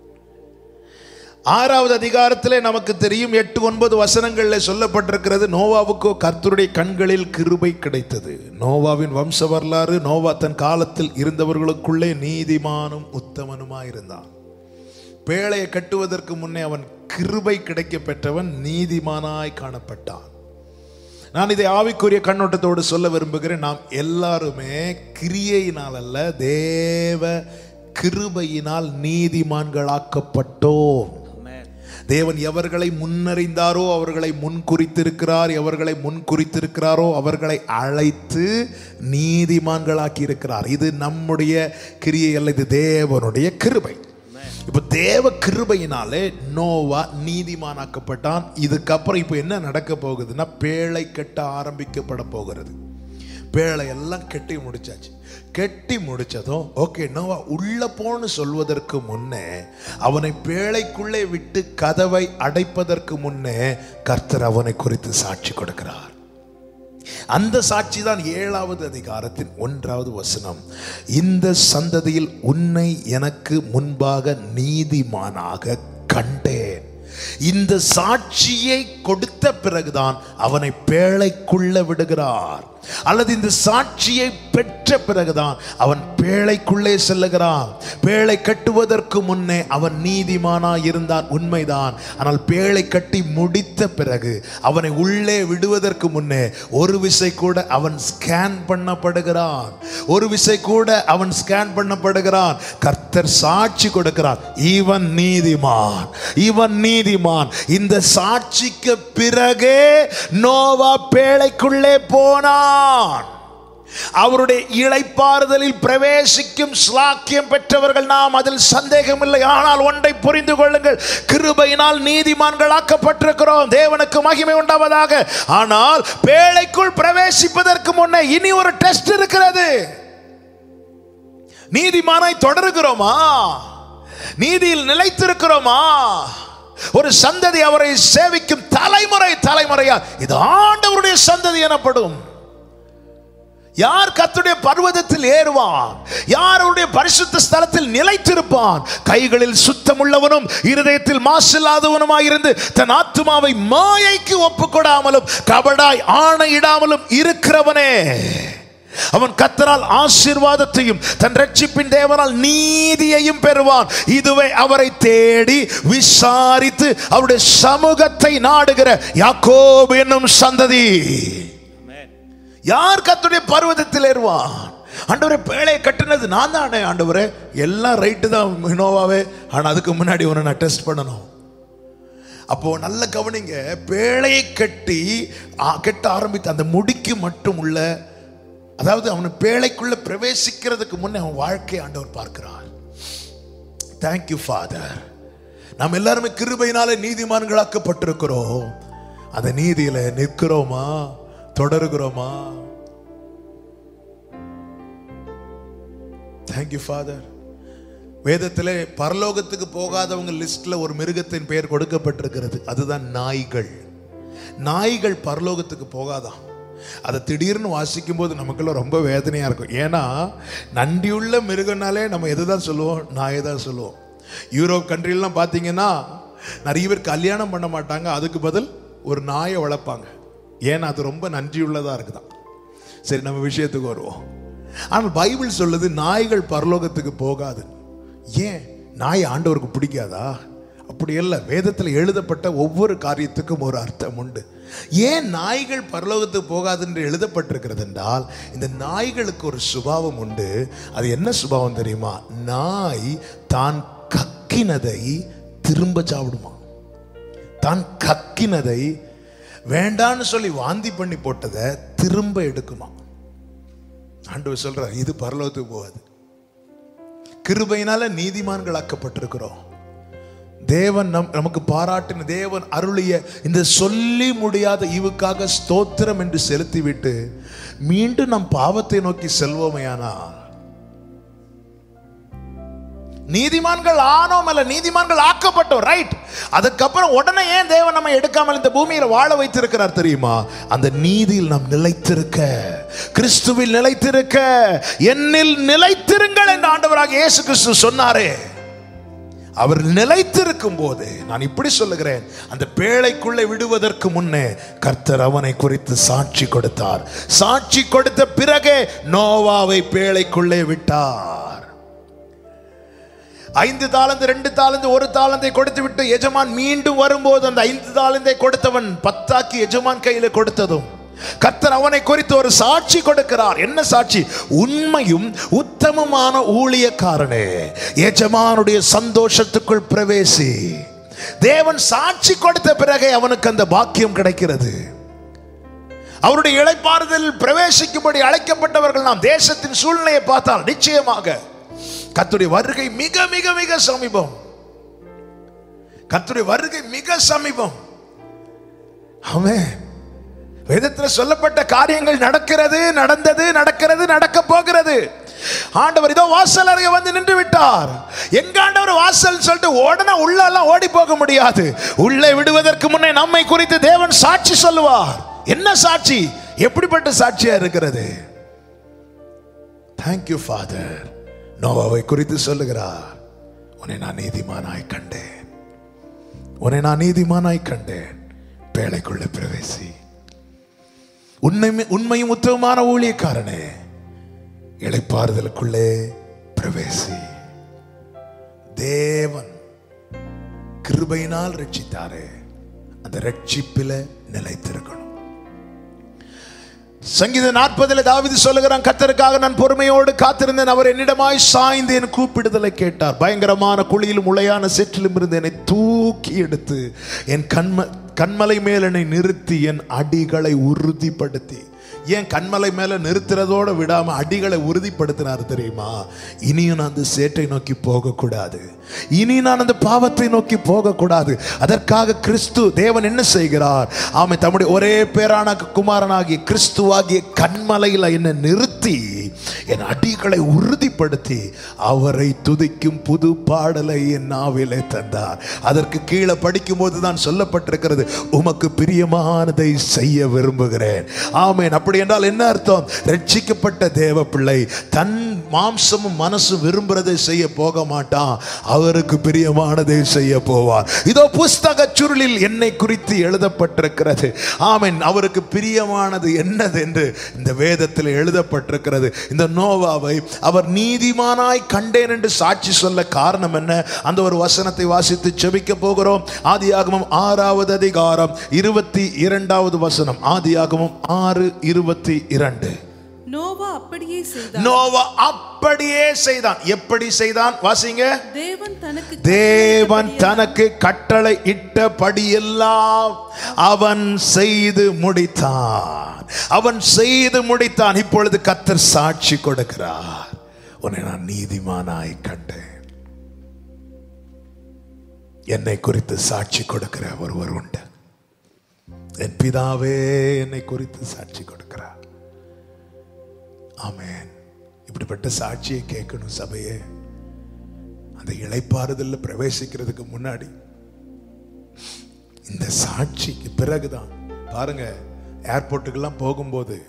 ஆறாவது அதிகாரத்திலே நமக்கு தெரியும் எட்டு ஒன்பது வசனங்களில் சொல்லப்பட்டிருக்கிறது நோவாவுக்கோ கர்த்தருடைய கண்களில் கிருபை கிடைத்தது நோவாவின் வம்ச வரலாறு நோவா தன் காலத்தில் இருந்தவர்களுக்குள்ளே நீதிமானும் உத்தமனுமாயிருந்தான் பேழையை கட்டுவதற்கு முன்னே அவன் கிருபை கிடைக்க பெற்றவன் நீதிமானாய் காணப்பட்டான் நான் இதை ஆவிக்குரிய கண்ணோட்டத்தோடு சொல்ல விரும்புகிறேன் நாம் எல்லாருமே கிரியையினால் அல்ல தேவ கிருபையினால் நீதிமான்களாக்கப்பட்டோம் Amen. தேவன் எவர்களை முன்னறிந்தாரோ அவர்களை முன்குறித்திருக்கிறார் எவர்களை முன்குறித்திருக்கிறாரோ அவர்களை அழைத்து நீதிமான்களாக்கி இருக்கிறார் இது நம்முடைய கிரியை அல்ல இது தேவனுடைய கிருபை இப்போ தேவ கிருபையினாலே நோவா நீதிமானாக்கப்பட்டான் இதுக்கப்புறம் இப்போ என்ன நடக்க போகுதுன்னா பேழை கட்ட ஆரம்பிக்கப்பட போகிறது பேழை எல்லாம் கட்டி முடிச்சாச்சு கட்டி முடிச்சதும் ஓகே நோவா உள்ள போன்னு சொல்வதற்கு முன்னே அவனை பேழைக்குள்ளே விட்டு கதவை அடைப்பதற்கு முன்னே கர்த்தர் அவனை குறித்து சாட்சி கொடுக்கிறார் அந்த சாட்சி தான் ஏழாவது அதிகாரத்தின் ஒன்றாவது வசனம் இந்த சந்ததியில் உன்னை எனக்கு முன்பாக நீதிமானாக கண்டேன் இந்த சாட்சியை கொடுத்த பிறகுதான் அவனை பேழைக்குள்ள விடுகிறார் அல்லது இந்த சாட்சியை பெற்ற பிறகுதான் அவன் பேழைக்குள்ளே செல்லுகிறான் பேழை கட்டுவதற்கு முன்னே அவன் நீதிமானா இருந்தான் உண்மைதான் ஆனால் பேழை கட்டி முடித்த பிறகு அவனை உள்ளே விடுவதற்கு முன்னே ஒரு விசை கூட அவன் ஸ்கேன் பண்ணப்படுகிறான் ஒரு விசை கூட அவன் ஸ்கேன் பண்ணப்படுகிறான் கர்த்தர் சாட்சி கொடுக்கிறார் இவன் நீதிமான் இவன் நீதிமான் இந்த சாட்சிக்கு பிறகே நோவா பேழைக்குள்ளே போனான் அவருடைய இளைப்பாறுதலில் பிரவேசிக்கும் ஸ்லாக்கியம் பெற்றவர்கள் நாம் அதில் சந்தேகமில்லை ஆனால் ஒன்றை புரிந்து கொள்ளுங்கள் கிருபையினால் நீதிமான்களாக்கப்பட்டிருக்கிறோம் தேவனுக்கு மகிமை உண்டாவதாக ஆனால் பேழைக்குள் பிரவேசிப்பதற்கு முன்னே இனி ஒரு டெஸ்ட் இருக்கிறது நீதிமானாய் தொடருகிறோமா நீதியில் நிலைத்திருக்கிறோமா ஒரு சந்ததி அவரை சேவிக்கும் தலைமுறை தலைமுறையா இது ஆண்டவருடைய சந்ததி எனப்படும் யார் கர்த்தருடைய பர்வதத்தில் ஏறுவான் யார் அவருடைய பரிசுத்த ஸ்தலத்தில் நிலைத்திருப்பான் கைகளில் சுத்தமுள்ளவனும் இருதயத்தில் மாசில்லாதவனுமாயிருந்து தன் ஆத்துமாவை மாயைக்கு ஒப்புக்கொடாமலும் கபடாய் ஆணையிடாமலும் இருக்கிறவனே அவன் கத்தரால் ஆசீர்வாதத்தையும் தன் ரட்சிப்பின் தேவனால் நீதியையும் பெறுவான் இதுவே அவரை தேடி விசாரித்து அவருடைய சமூகத்தை நாடுகிற யாக்கோபு என்னும் சந்ததி Amen. யார் கத்துடைய பர்வதத்தில் ஏறுவான் ஆண்டவரே பேழையை கட்டினது நான் தானே ஆண்டவரே எல்லாம் ரைட்டு தான் இனோவாவே ஆனா அதுக்கு முன்னாடி உன்னை நான் டெஸ்ட் பண்ணணும் அப்போ நல்ல கவனிங்க பேழையை கட்டி ஆ, கட்ட ஆரம்பித்த அந்த முடிக்கு மட்டும் உள்ள அதாவது அவன் பேழைக்குள்ள பிரவேசிக்கிறதுக்கு முன்னே அவன் வாழ்க்கையை ஆண்டவர் பார்க்கிறார் தேங்க்யூ ஃபாதர் நாம் எல்லாருமே கிருபையினாலே நீதிமான்களாக்கப்பட்டிருக்கிறோம் அந்த நீதியில நிற்கிறோமா தொடருகிறோமா தேங்க்யூ ஃபாதர் வேதத்திலே பரலோகத்துக்கு போகாதவங்க லிஸ்ட்ல ஒரு மிருகத்தின் பெயர் கொடுக்கப்பட்டிருக்கிறது அதுதான் நாய்கள் நாய்கள் பரலோகத்துக்கு போகாதான் அதை திடீர்னு வாசிக்கும் போது நமக்கெல்லாம் ரொம்ப வேதனையா இருக்கும் ஏன்னா நன்றியுள்ள மிருகனாலே நம்ம எது தான் சொல்லுவோம் நாயை தான் சொல்லுவோம் யூரோப் கண்ட்ரிலாம் பார்த்தீங்கன்னா நிறைய பேர் கல்யாணம் பண்ண மாட்டாங்க அதுக்கு பதில் ஒரு நாயை வளர்ப்பாங்க ஏன்னா அது ரொம்ப நன்றியுள்ளதா இருக்குதான் சரி நம்ம விஷயத்துக்கு வருவோம் ஆனால் பைபிள் சொல்லுது நாய்கள் பரலோகத்துக்கு போகாது ஏன் நாய் ஆண்டவருக்கு பிடிக்காதா அப்படி இல்லை வேதத்தில் எழுதப்பட்ட ஒவ்வொரு காரியத்துக்கும் ஒரு அர்த்தம் உண்டு ஏன் நாய்கள் பரலோகத்துக்கு போகாது என்று எழுதப்பட்டிருக்கிறது என்றால் இந்த நாய்களுக்கு ஒரு சுபாவம் உண்டு அது என்ன சுபாவம் தெரியுமா நாய் தான் கக்கினதை திரும்ப சாப்பிடுமா தான் கக்கினதை வேண்டான்னு சொல்லி வாந்தி பண்ணி போட்டதை திரும்ப எடுக்குமா ஆண்டவர் சொல்றார் இது பரலோகத்துக்கு போகாது கிருபையினால நீதிமான்களாக்கப்பட்டிருக்கிறோம் தேவன் நம் நமக்கு பாராட்டின தேவன் அருளிய இந்த சொல்லி முடியாத ஈவுக்காக ஸ்தோத்திரம் என்று செலுத்திவிட்டு மீண்டும் நம் பாவத்தை நோக்கி செல்வோமையானால் நீதிமான்கள் ஆனோம் அல்ல நீதிமான்கள் ஆக்கப்பட்டோம் ரைட் அதுக்கப்புறம் உடனே ஏன் தேவன் நம்ம எடுக்காமல் இந்த பூமியில வாழ வைத்திருக்கிறார் தெரியுமா அந்த நீதியில் நாம் நிலைத்திருக்க கிறிஸ்துவில் நிலைத்திருக்க என்னில் நிலைத்திருங்கள் என்று ஆண்டவராக இயேசு கிறிஸ்து சொன்னாரே அவர் நிலைத்திருக்கும் போது நான் இப்படி சொல்லுகிறேன் அந்த பேழைக்குள்ளே விடுவதற்கு முன்னே கர்த்தர் அவனை குறித்து சாட்சி கொடுத்தார் சாட்சி கொடுத்த பிறகே நோவாவை பேழைக்குள்ளே விட்டார் ஐந்து தாளந்து ரெண்டு தாளந்து ஒரு தாளந்தை கொடுத்து விட்டு எஜமான் மீண்டும் வரும்போது அந்த ஐந்து தாளந்தை கொடுத்தவன் பத்தாக்கி எஜமான் கையில கொடுத்ததும் கர்த்தர் அவனை குறித்து ஒரு சாட்சி கொடுக்கிறார் என்ன சாட்சி உண்மையும் உத்தமமான ஊழியக்காரனே எஜமானுடைய சந்தோஷத்துக்குள் பிரவேசி தேவன் சாட்சி கொடுத்த பிறகே அவனுக்கு அந்த பாக்கியம் கிடைக்கிறது அவருடைய இளைப்பாறுதல் பிரவேசிக்கும்படி அழைக்கப்பட்டவர்கள் நாம் தேசத்தின் சூழ்நிலையை பார்த்தால் நிச்சயமாக கர்த்தருடைய வருகை மிக மிக மிக சமீபம் கர்த்தருடைய வருகை மிக சமீபம் ஆமென் வேதத்தில் சொல்லப்பட்ட காரியங்கள் நடக்கிறது நடந்தது நடக்கிறது நடக்க போகிறது ஆண்டவர் இதோ வாசல் அருகே வந்து நின்று விட்டார் எங்க ஆண்டவர் வாசல் சொல்லிட்டு உடனே உள்ள எல்லாம் ஓடி போக முடியாது உள்ளே விடுவதற்கு முன்னே நம்மை குறித்து தேவன் சாட்சி சொல்லுவார் என்ன சாட்சி எப்படிப்பட்ட சாட்சியா இருக்கிறது தேங்க்யூ ஃபாதர் நோவாவை குறித்து சொல்லுகிறார் உன்னை நான் நீதிமானாய் கண்டேன் உன்னை நான் நீதிமானாய் கண்டேன் பேழைக்குள்ள பிரவேசி உண்மை உண்மையும் உத்தமமான ஊழியக்காரனே இளைப்பாறுதலுக்குள்ளே பிரவேசி தேவன் கிருபையினால் ரட்சித்தாரே அந்த ரட்சிப்பில நிலைத்திருக்கணும் சங்கீத நாற்பதுல தாவிது சொல்லுகிறான் கத்தருக்காக நான் பொறுமையோடு காத்திருந்தேன் அவர் என்னிடமாய் சாய்ந்து என் கூப்பிடுதலை கேட்டார் பயங்கரமான குழியிலும் உளையான சேற்றிலும் இருந்து என்னை தூக்கி எடுத்து என் கண்ம கண்மலை மேல் என்னை நிறுத்தி என் அடிகளை உறுதிப்படுத்தி ஏன் கண்மலை மேல நிறுத்துறதோட விடாம அடிகளை உறுதிப்படுத்தினார் தெரியுமா இனியும் நான் அந்த சேற்றை நோக்கி போகக்கூடாது இனி நான் அந்த பாவத்தை நோக்கி போகக்கூடாது அதற்காக கிறிஸ்து தேவன் என்ன செய்கிறார் ஆமை தம்முடைய ஒரே பேரான குமாரனாகிய கிறிஸ்துவாகிய கண்மலையில் என்னை நிறுத்தி என் அடிகளை உறுதிப்படுத்தி அவரை துதிக்கும் புது பாடலை என் நாவிலே தந்தார் அதற்கு கீழே படிக்கும் போது தான் சொல்லப்பட்டிருக்கிறது உமக்கு பிரியமானதை செய்ய விரும்புகிறேன் ஆமேன் அப்படி என்றால் என்ன அர்த்தம் ரட்சிக்கப்பட்ட தேவ பிள்ளை தன் மாம்சமும் மனசு விரும்புறதை செய்ய போக மாட்டான் அவருக்கு பிரியமானதை செய்ய போவார் இதோ புஸ்தக சுருளில் என்னை குறித்து எழுதப்பட்டிருக்கிறது ஆமென் அவருக்கு பிரியமானது என்னது என்று இந்த வேதத்தில் எழுதப்பட்டிருக்கிறது இந்த நோவாவை அவர் நீதிமானாய் கண்டேன் என்று சாட்சி சொல்ல காரணம் என்ன அந்த ஒரு வசனத்தை வாசித்து செபிக்க போகிறோம் ஆதியாகமம் ஆறாவது அதிகாரம் இருபத்தி இரண்டாவது வசனம் ஆதியாகமம் ஆறு இருபத்தி இரண்டு நோவா அப்படியே செய்தார் நோவா அப்படியே செய்தான் எப்படி செய்தான் வாசிங்க தேவன் தனக்கு தேவன் தனக்கு கட்டளை இட்டபடியெல்லாம் அவன் செய்து முடித்தான் அவன் செய்து முடித்தான் இப்பொழுது கத்தர் சாட்சி கொடுக்கிறார் உன்னை நான் நீதிமானாய் கண்டேன் என்னை குறித்து சாட்சி கொடுக்கிற ஒருவர் உண்டு என் பிதாவே என்னை குறித்து சாட்சி கொடுக்கிறார் ஆமென் இப்படிப்பட்ட சாட்சியை கேட்கணும் சபையே அந்த இளைப்பாறுதல்ல பிரவேசிக்கிறதுக்கு முன்னாடி இந்த சாட்சிக்கு பிறகுதான் பாருங்க ஏர்போர்ட்டுக்கெல்லாம் போகும்போது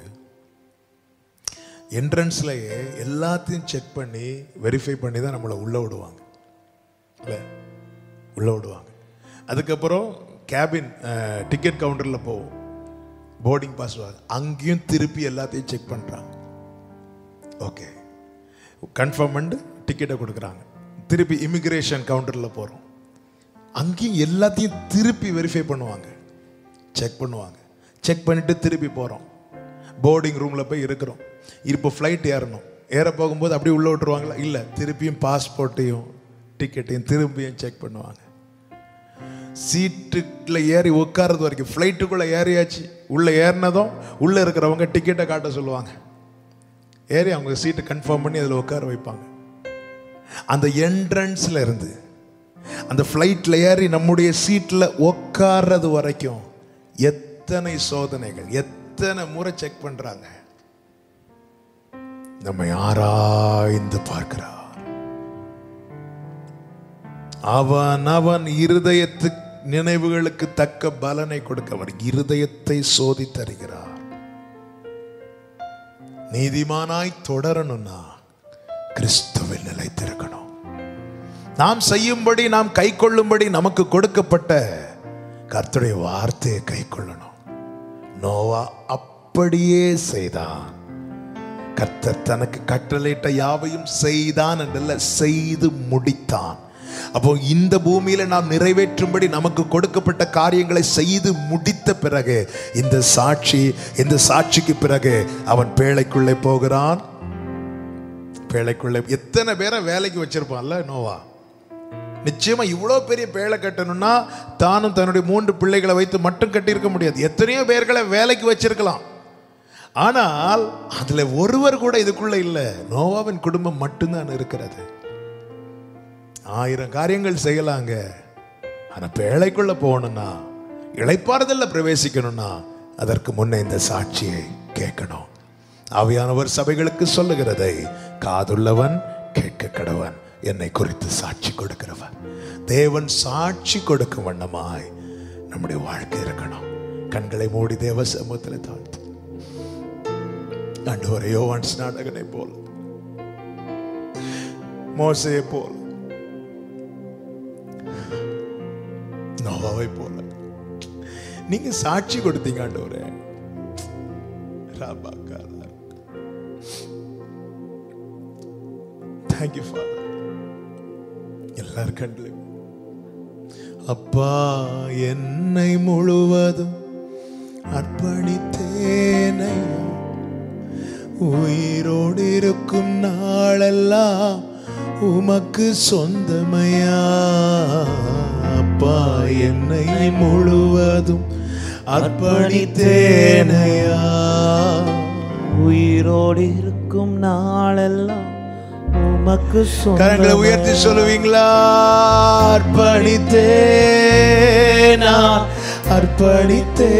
என்ட்ரன்ஸ்லயே எல்லாத்தையும் செக் பண்ணி வெரிஃபை பண்ணி தான் நம்மளை உள்ள விடுவாங்க இல்லை உள்ள விடுவாங்க அதுக்கப்புறம் கேபின் டிக்கெட் கவுண்டரில் போவோம் போர்டிங் பாஸ் வாங்க அங்கேயும் திருப்பி எல்லாத்தையும் செக் பண்ணுறாங்க ஓகே கன்ஃபார்ம் பண்ணிட்டு டிக்கெட்டை கொடுக்குறாங்க திருப்பி இமிக்ரேஷன் கவுண்டரில் போகிறோம் அங்கேயும் எல்லாத்தையும் திருப்பி வெரிஃபை பண்ணுவாங்க செக் பண்ணுவாங்க செக் பண்ணிட்டு திருப்பி போகிறோம் போர்டிங் ரூமில் போய் இருக்கிறோம் இப்போ ஃப்ளைட் ஏறணும் ஏற போகும்போது அப்படியே உள்ளே விட்டுருவாங்களா இல்லை திருப்பியும் பாஸ்போர்ட்டையும் டிக்கெட்டையும் திரும்பியும் செக் பண்ணுவாங்க சீட்டுக்குள்ள ஏறி உட்கார்றது வரைக்கும் ஃப்ளைட்டுக்குள்ளே ஏறியாச்சு உள்ளே ஏறினதும் உள்ளே இருக்கிறவங்க டிக்கெட்டை காட்ட சொல்லுவாங்க ஏறி அவங்க சீட்டை கன்ஃபார்ம் பண்ணி அதில் உட்கார வைப்பாங்க அந்த என்ட்ரன்ஸில் இருந்து அந்த ஃப்ளைட்டில் ஏறி நம்முடைய சீட்டில் உட்கார்றது வரைக்கும் எத்தனை சோதனைகள் எத்தனை முறை செக் பண்ணுறாங்க நம்மை ஆராய்ந்து பார்க்கிறார் அவன் அவன் இருதயத்து நினைவுகளுக்கு தக்க பலனை கொடுக்க அவர் இருதயத்தை சோதித்தருகிறார் நீதிமானாய் தொடரணும்னா கிறிஸ்துவில் நிலைத்திருக்கணும் நாம் செய்யும்படி நாம் கை கொள்ளும்படி நமக்கு கொடுக்கப்பட்ட கர்த்தருடைய வார்த்தையை கை கொள்ளணும் நோவா அப்படியே செய்தான் கர்த்தர் தனக்கு கட்டளையிட்ட யாவையும் செய்தான் என்றல்ல செய்து முடித்தான் அப்போ இந்த பூமியில நாம் நிறைவேற்றும்படி நமக்கு கொடுக்கப்பட்ட காரியங்களை செய்து முடித்த பிறகு இந்த சாட்சி இந்த சாட்சிக்கு பிறகு அவன் பேழைக்குள்ளே போகிறான் பேழைக்குள்ளே எத்தனை பேரை வேலைக்கு வச்சிருப்பான்ல நோவா நிச்சயமா இவ்வளோ பெரிய பேழை கட்டணும்னா தானும் தன்னுடைய மூன்று பிள்ளைகளை வைத்து மட்டும் கட்டியிருக்க முடியாது எத்தனையோ பேர்களை வேலைக்கு வச்சிருக்கலாம் ஆனால் அதுல ஒருவர் கூட இதுக்குள்ள இல்லை நோவாவின் குடும்பம் மட்டும்தான் இருக்கிறது ஆயிரம் காரியங்கள் செய்யலாங்க ஆனா பேழைக்குள்ள போகணும்னா இளைப்பாறுதல்ல பிரவேசிக்கணும்னா அதற்கு முன்னே இந்த சாட்சியை கேட்கணும் ஆவியானவர் சபைகளுக்கு சொல்லுகிறதை காதுள்ளவன் கேட்க கடவன் என்னை குறித்து சாட்சி கொடுக்கிறவன் தேவன் சாட்சி கொடுக்கும் வண்ணமாய் நம்முடைய வாழ்க்கை இருக்கணும் கண்களை மூடி தேவ சமூகத்தில் தாழ்த்து ஆண்டவரை யோவான் ஸ்நாடகனை போல் மோசையை போல் நோவாவை போல நீங்க சாட்சி கொடுத்தீங்க ஆண்டவரே ராபாக்காரா தேங்க்யூ ஃபாதர் எல்லார் கண்களையும் அப்பா என்னை முழுவதும் அர்ப்பணித்தேனை உயிரோடு இருக்கும் நாளெல்லாம் உமக்கு சொந்தமையா அப்பா என்னை முழுவதும் அர்ப்பணித்தேனையா உயிரோடு இருக்கும் நாளெல்லாம் உமக்கு கரங்களை உயர்த்தி சொல்லுவீங்களா அர்ப்பணித்தேனா அர்ப்பணித்தே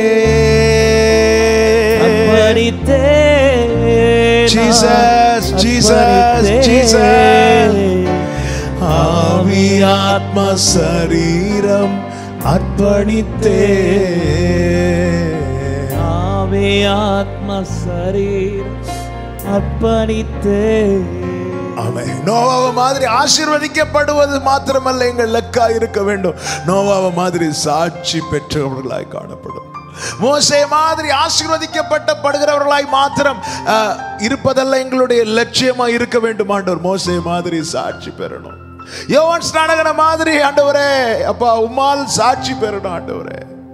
Jesus, Jesus, Jesus. ஆவி ஆத்ம சரீரம் அர்ப்பணித்தே ஆவே ஆத்ம சரீரம் அர்ப்பணித்தே ஆமென். நோவாவை மாதிரி ஆசீர்வதிக்கப்படுவது மாத்திரமல்ல எங்கள் லக்கா இருக்க வேண்டும் நோவாவை மாதிரி சாட்சி பெற்றவர்களாய் காணப்படும் மோசே மாதிரி ஆசீர்வதிக்கப்பட்ட படுகிறவர்களாய் மாத்திரம் அஹ், இருப்பதல்ல எங்களுடைய லட்சியமா இருக்க வேண்டும் ஆண்டவர் மோசே மாதிரி சாட்சி பெறணும் யோவான் ஸ்நானகன மாதிரி ஆண்டவரே அப்பா உம்மால் சாட்சி பெறணும் ஆண்டவரே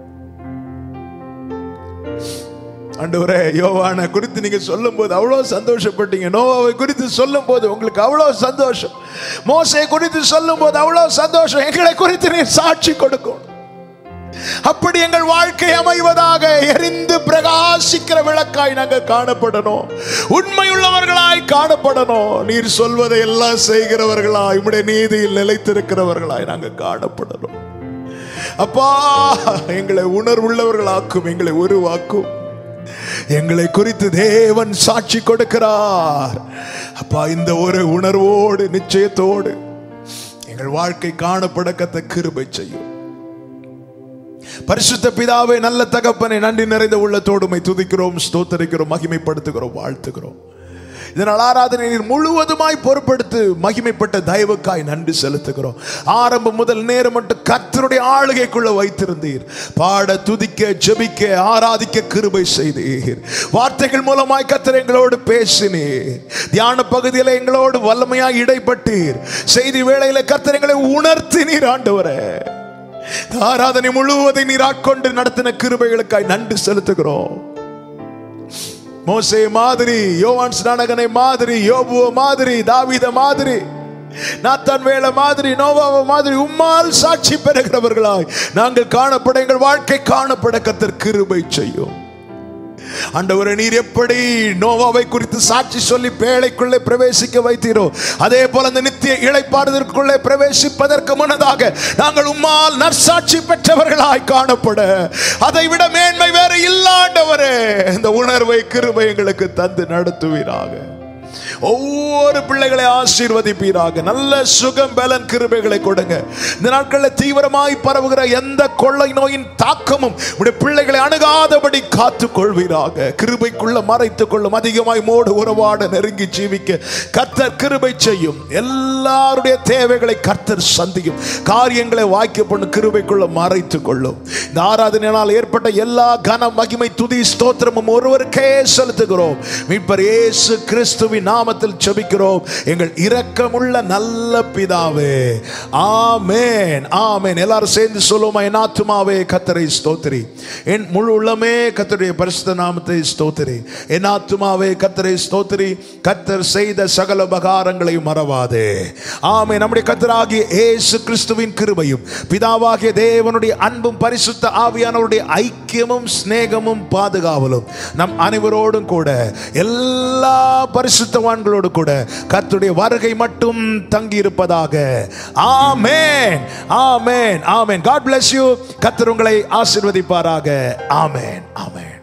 ஆண்டவரே யோவானை குறித்து நீங்க சொல்லும் போது அவ்வளவு சந்தோஷப்பட்டீங்க நோவாவை குறித்து சொல்லும் போது உங்களுக்கு அவ்வளவு சந்தோஷம் மோசை குறித்து சொல்லும் போது அவ்வளவு சந்தோஷம் எங்களை குறித்து நீ சாட்சி கொடுக்கும் அப்படி எங்கள் வாழ்க்கை அமைவதாக எரிந்து பிரகாசிக்கிற விளக்காய் நாங்கள் காணப்படணும் உண்மையுள்ளவர்களாய் காணப்படணும் நீர் சொல்வதை எல்லாம் செய்கிறவர்களாய் உம்முடைய நீதியில் நிலைத்திருக்கிறவர்களாய் நாங்கள் காணப்படணும் அப்பா எங்களை உணர்வுள்ளவர்களாக்கும் எங்களை உருவாக்கும் எங்களை குறித்து தேவன் சாட்சி கொடுக்கிறார் அப்பா இந்த ஒரு உணர்வோடு நிச்சயத்தோடு எங்கள் வாழ்க்கை காணப்பட கத்த கிருபை செய்யும் பரிசுத்த பிதாவே நல்ல தகப்பனை நன்றி நிறைந்த உள்ளத்தோடுமை துதிக்கிறோம் ஸ்தோத்தரிக்கிறோம் மகிமைப்படுத்துகிறோம் வாழ்த்துகிறோம் இதனால் ஆராதனை நீர் முழுவதுமாய் பொறுப்படுத்து மகிமைப்பட்ட தயவுக்காய் நன்றி செலுத்துகிறோம் ஆரம்பம் முதல் நேரம் மட்டும் கர்த்தருடைய ஆளுகைக்குள்ள வைத்திருந்தீர் பாட துதிக்க ஜெபிக்க ஆராதிக்க கிருபை செய்தீர் வார்த்தைகள் மூலமாய் கர்த்தர் எங்களோடு பேசினீர் தியான பகுதியில் எங்களோடு வல்லமையாய் இடைப்பட்டீர் செய்தி வேளையில கர்த்தர் எங்களை உணர்த்தினீர் ஆண்டவரே இந்த ஆராதனை முழுவதை நீர் ஆட்கொண்டு நடத்தின கிருபைகளுக்காய் நன்றி செலுத்துகிறோம் மோசே மாதிரி யோவான் ஸ்நானகனை மாதிரி யோபுவ மாதிரி தாவீத மாதிரி நாத்தான் வேலை மாதிரி நோவாவ மாதிரி உம்மால் சாட்சி பெறுகிறவர்களாய் நாங்கள் காணப்பட எங்கள் வாழ்க்கை காணப்பட கத்தர் கிருபை செய்யும் ஆண்டவரே நீர் எப்படி நோவாவை குறித்து சாட்சி சொல்லி பேழைக்குள்ளே பிரவேசிக்க வைத்தீரோ அதே போல அந்த நித்திய இழைப்பாடுதற்குள்ளே பிரவேசிப்பதற்கு முன்னதாக நாங்கள் உம்மால் நற்சாட்சி பெற்றவர்களாய் காணப்பட அதை விட மேன்மை வேற இல்லாண்டவரே இந்த உணர்வை கிருபை எங்களுக்கு தந்து நடத்துவீராக ஒவ்வொரு பிள்ளைகளை ஆசீர்வதிப்பீராக நல்ல சுகம் பலன் கிருபைகளை கொடுங்க இந்த நாட்களில் தீவிரமாய் பரவுகிற எந்த கொள்ளை நோயின் தாக்கமும் உடைய பிள்ளைகளை அணுகாதபடி காத்துக் கொள்வீராக கிருபைக்குள்ள மறைத்துக் கொள்ளும் அதிகமாய் மோடு உறவாட நெருங்கி ஜீவிக்க கர்த்தர் கிருபை செய்யும் எல்லாருடைய தேவைகளை கர்த்தர் சந்தியும் காரியங்களை வாய்க்க பண்ணு கிருபைக்குள்ள மறைத்துக் கொள்ளும் இந்த ஆராதனையினால் ஏற்பட்ட எல்லா கன மகிமை துதி ஸ்தோத்திரமும் ஒருவருக்கே செலுத்துகிறோம் மீட்பர் இயேசு கிறிஸ்துவின் நாமத்தில் ஜெபிக்கிறோம் எங்கள் இரக்கமுள்ள நல்ல பிதாவே ஆமென் ஆமென் எல்லாரும் சேர்ந்து சொல்லுவோமா என் ஆத்துமாவே கத்தரை ஸ்தோத்திரி என் முழு உள்ளமே கத்தருடைய பரிசுத்த நாமத்தை ஸ்தோத்திரி என் ஆத்துமாவே கத்தரை ஸ்தோத்திரி கத்தர் செய்த சகல உபகாரங்களையும் மறவாதே ஆமென் நம்முடைய கத்தராகிய இயேசு கிறிஸ்துவின் கிருபையும் பிதாவாகிய தேவனுடைய அன்பும் பரிசுத்த ஆவியானவருடைய ஐக்கியமும் சிநேகமும் பாதுகாவலும் நம் அனைவரோடும் கூட எல்லா பரிசுத்தவான்களோடு கூட கர்த்தருடைய வருகை மட்டும் தங்கி இருப்பதாக amen amen amen God bless you கர்த்தர் உங்களை ஆசீர்வதிப்பாராக ஆமென் ஆமென்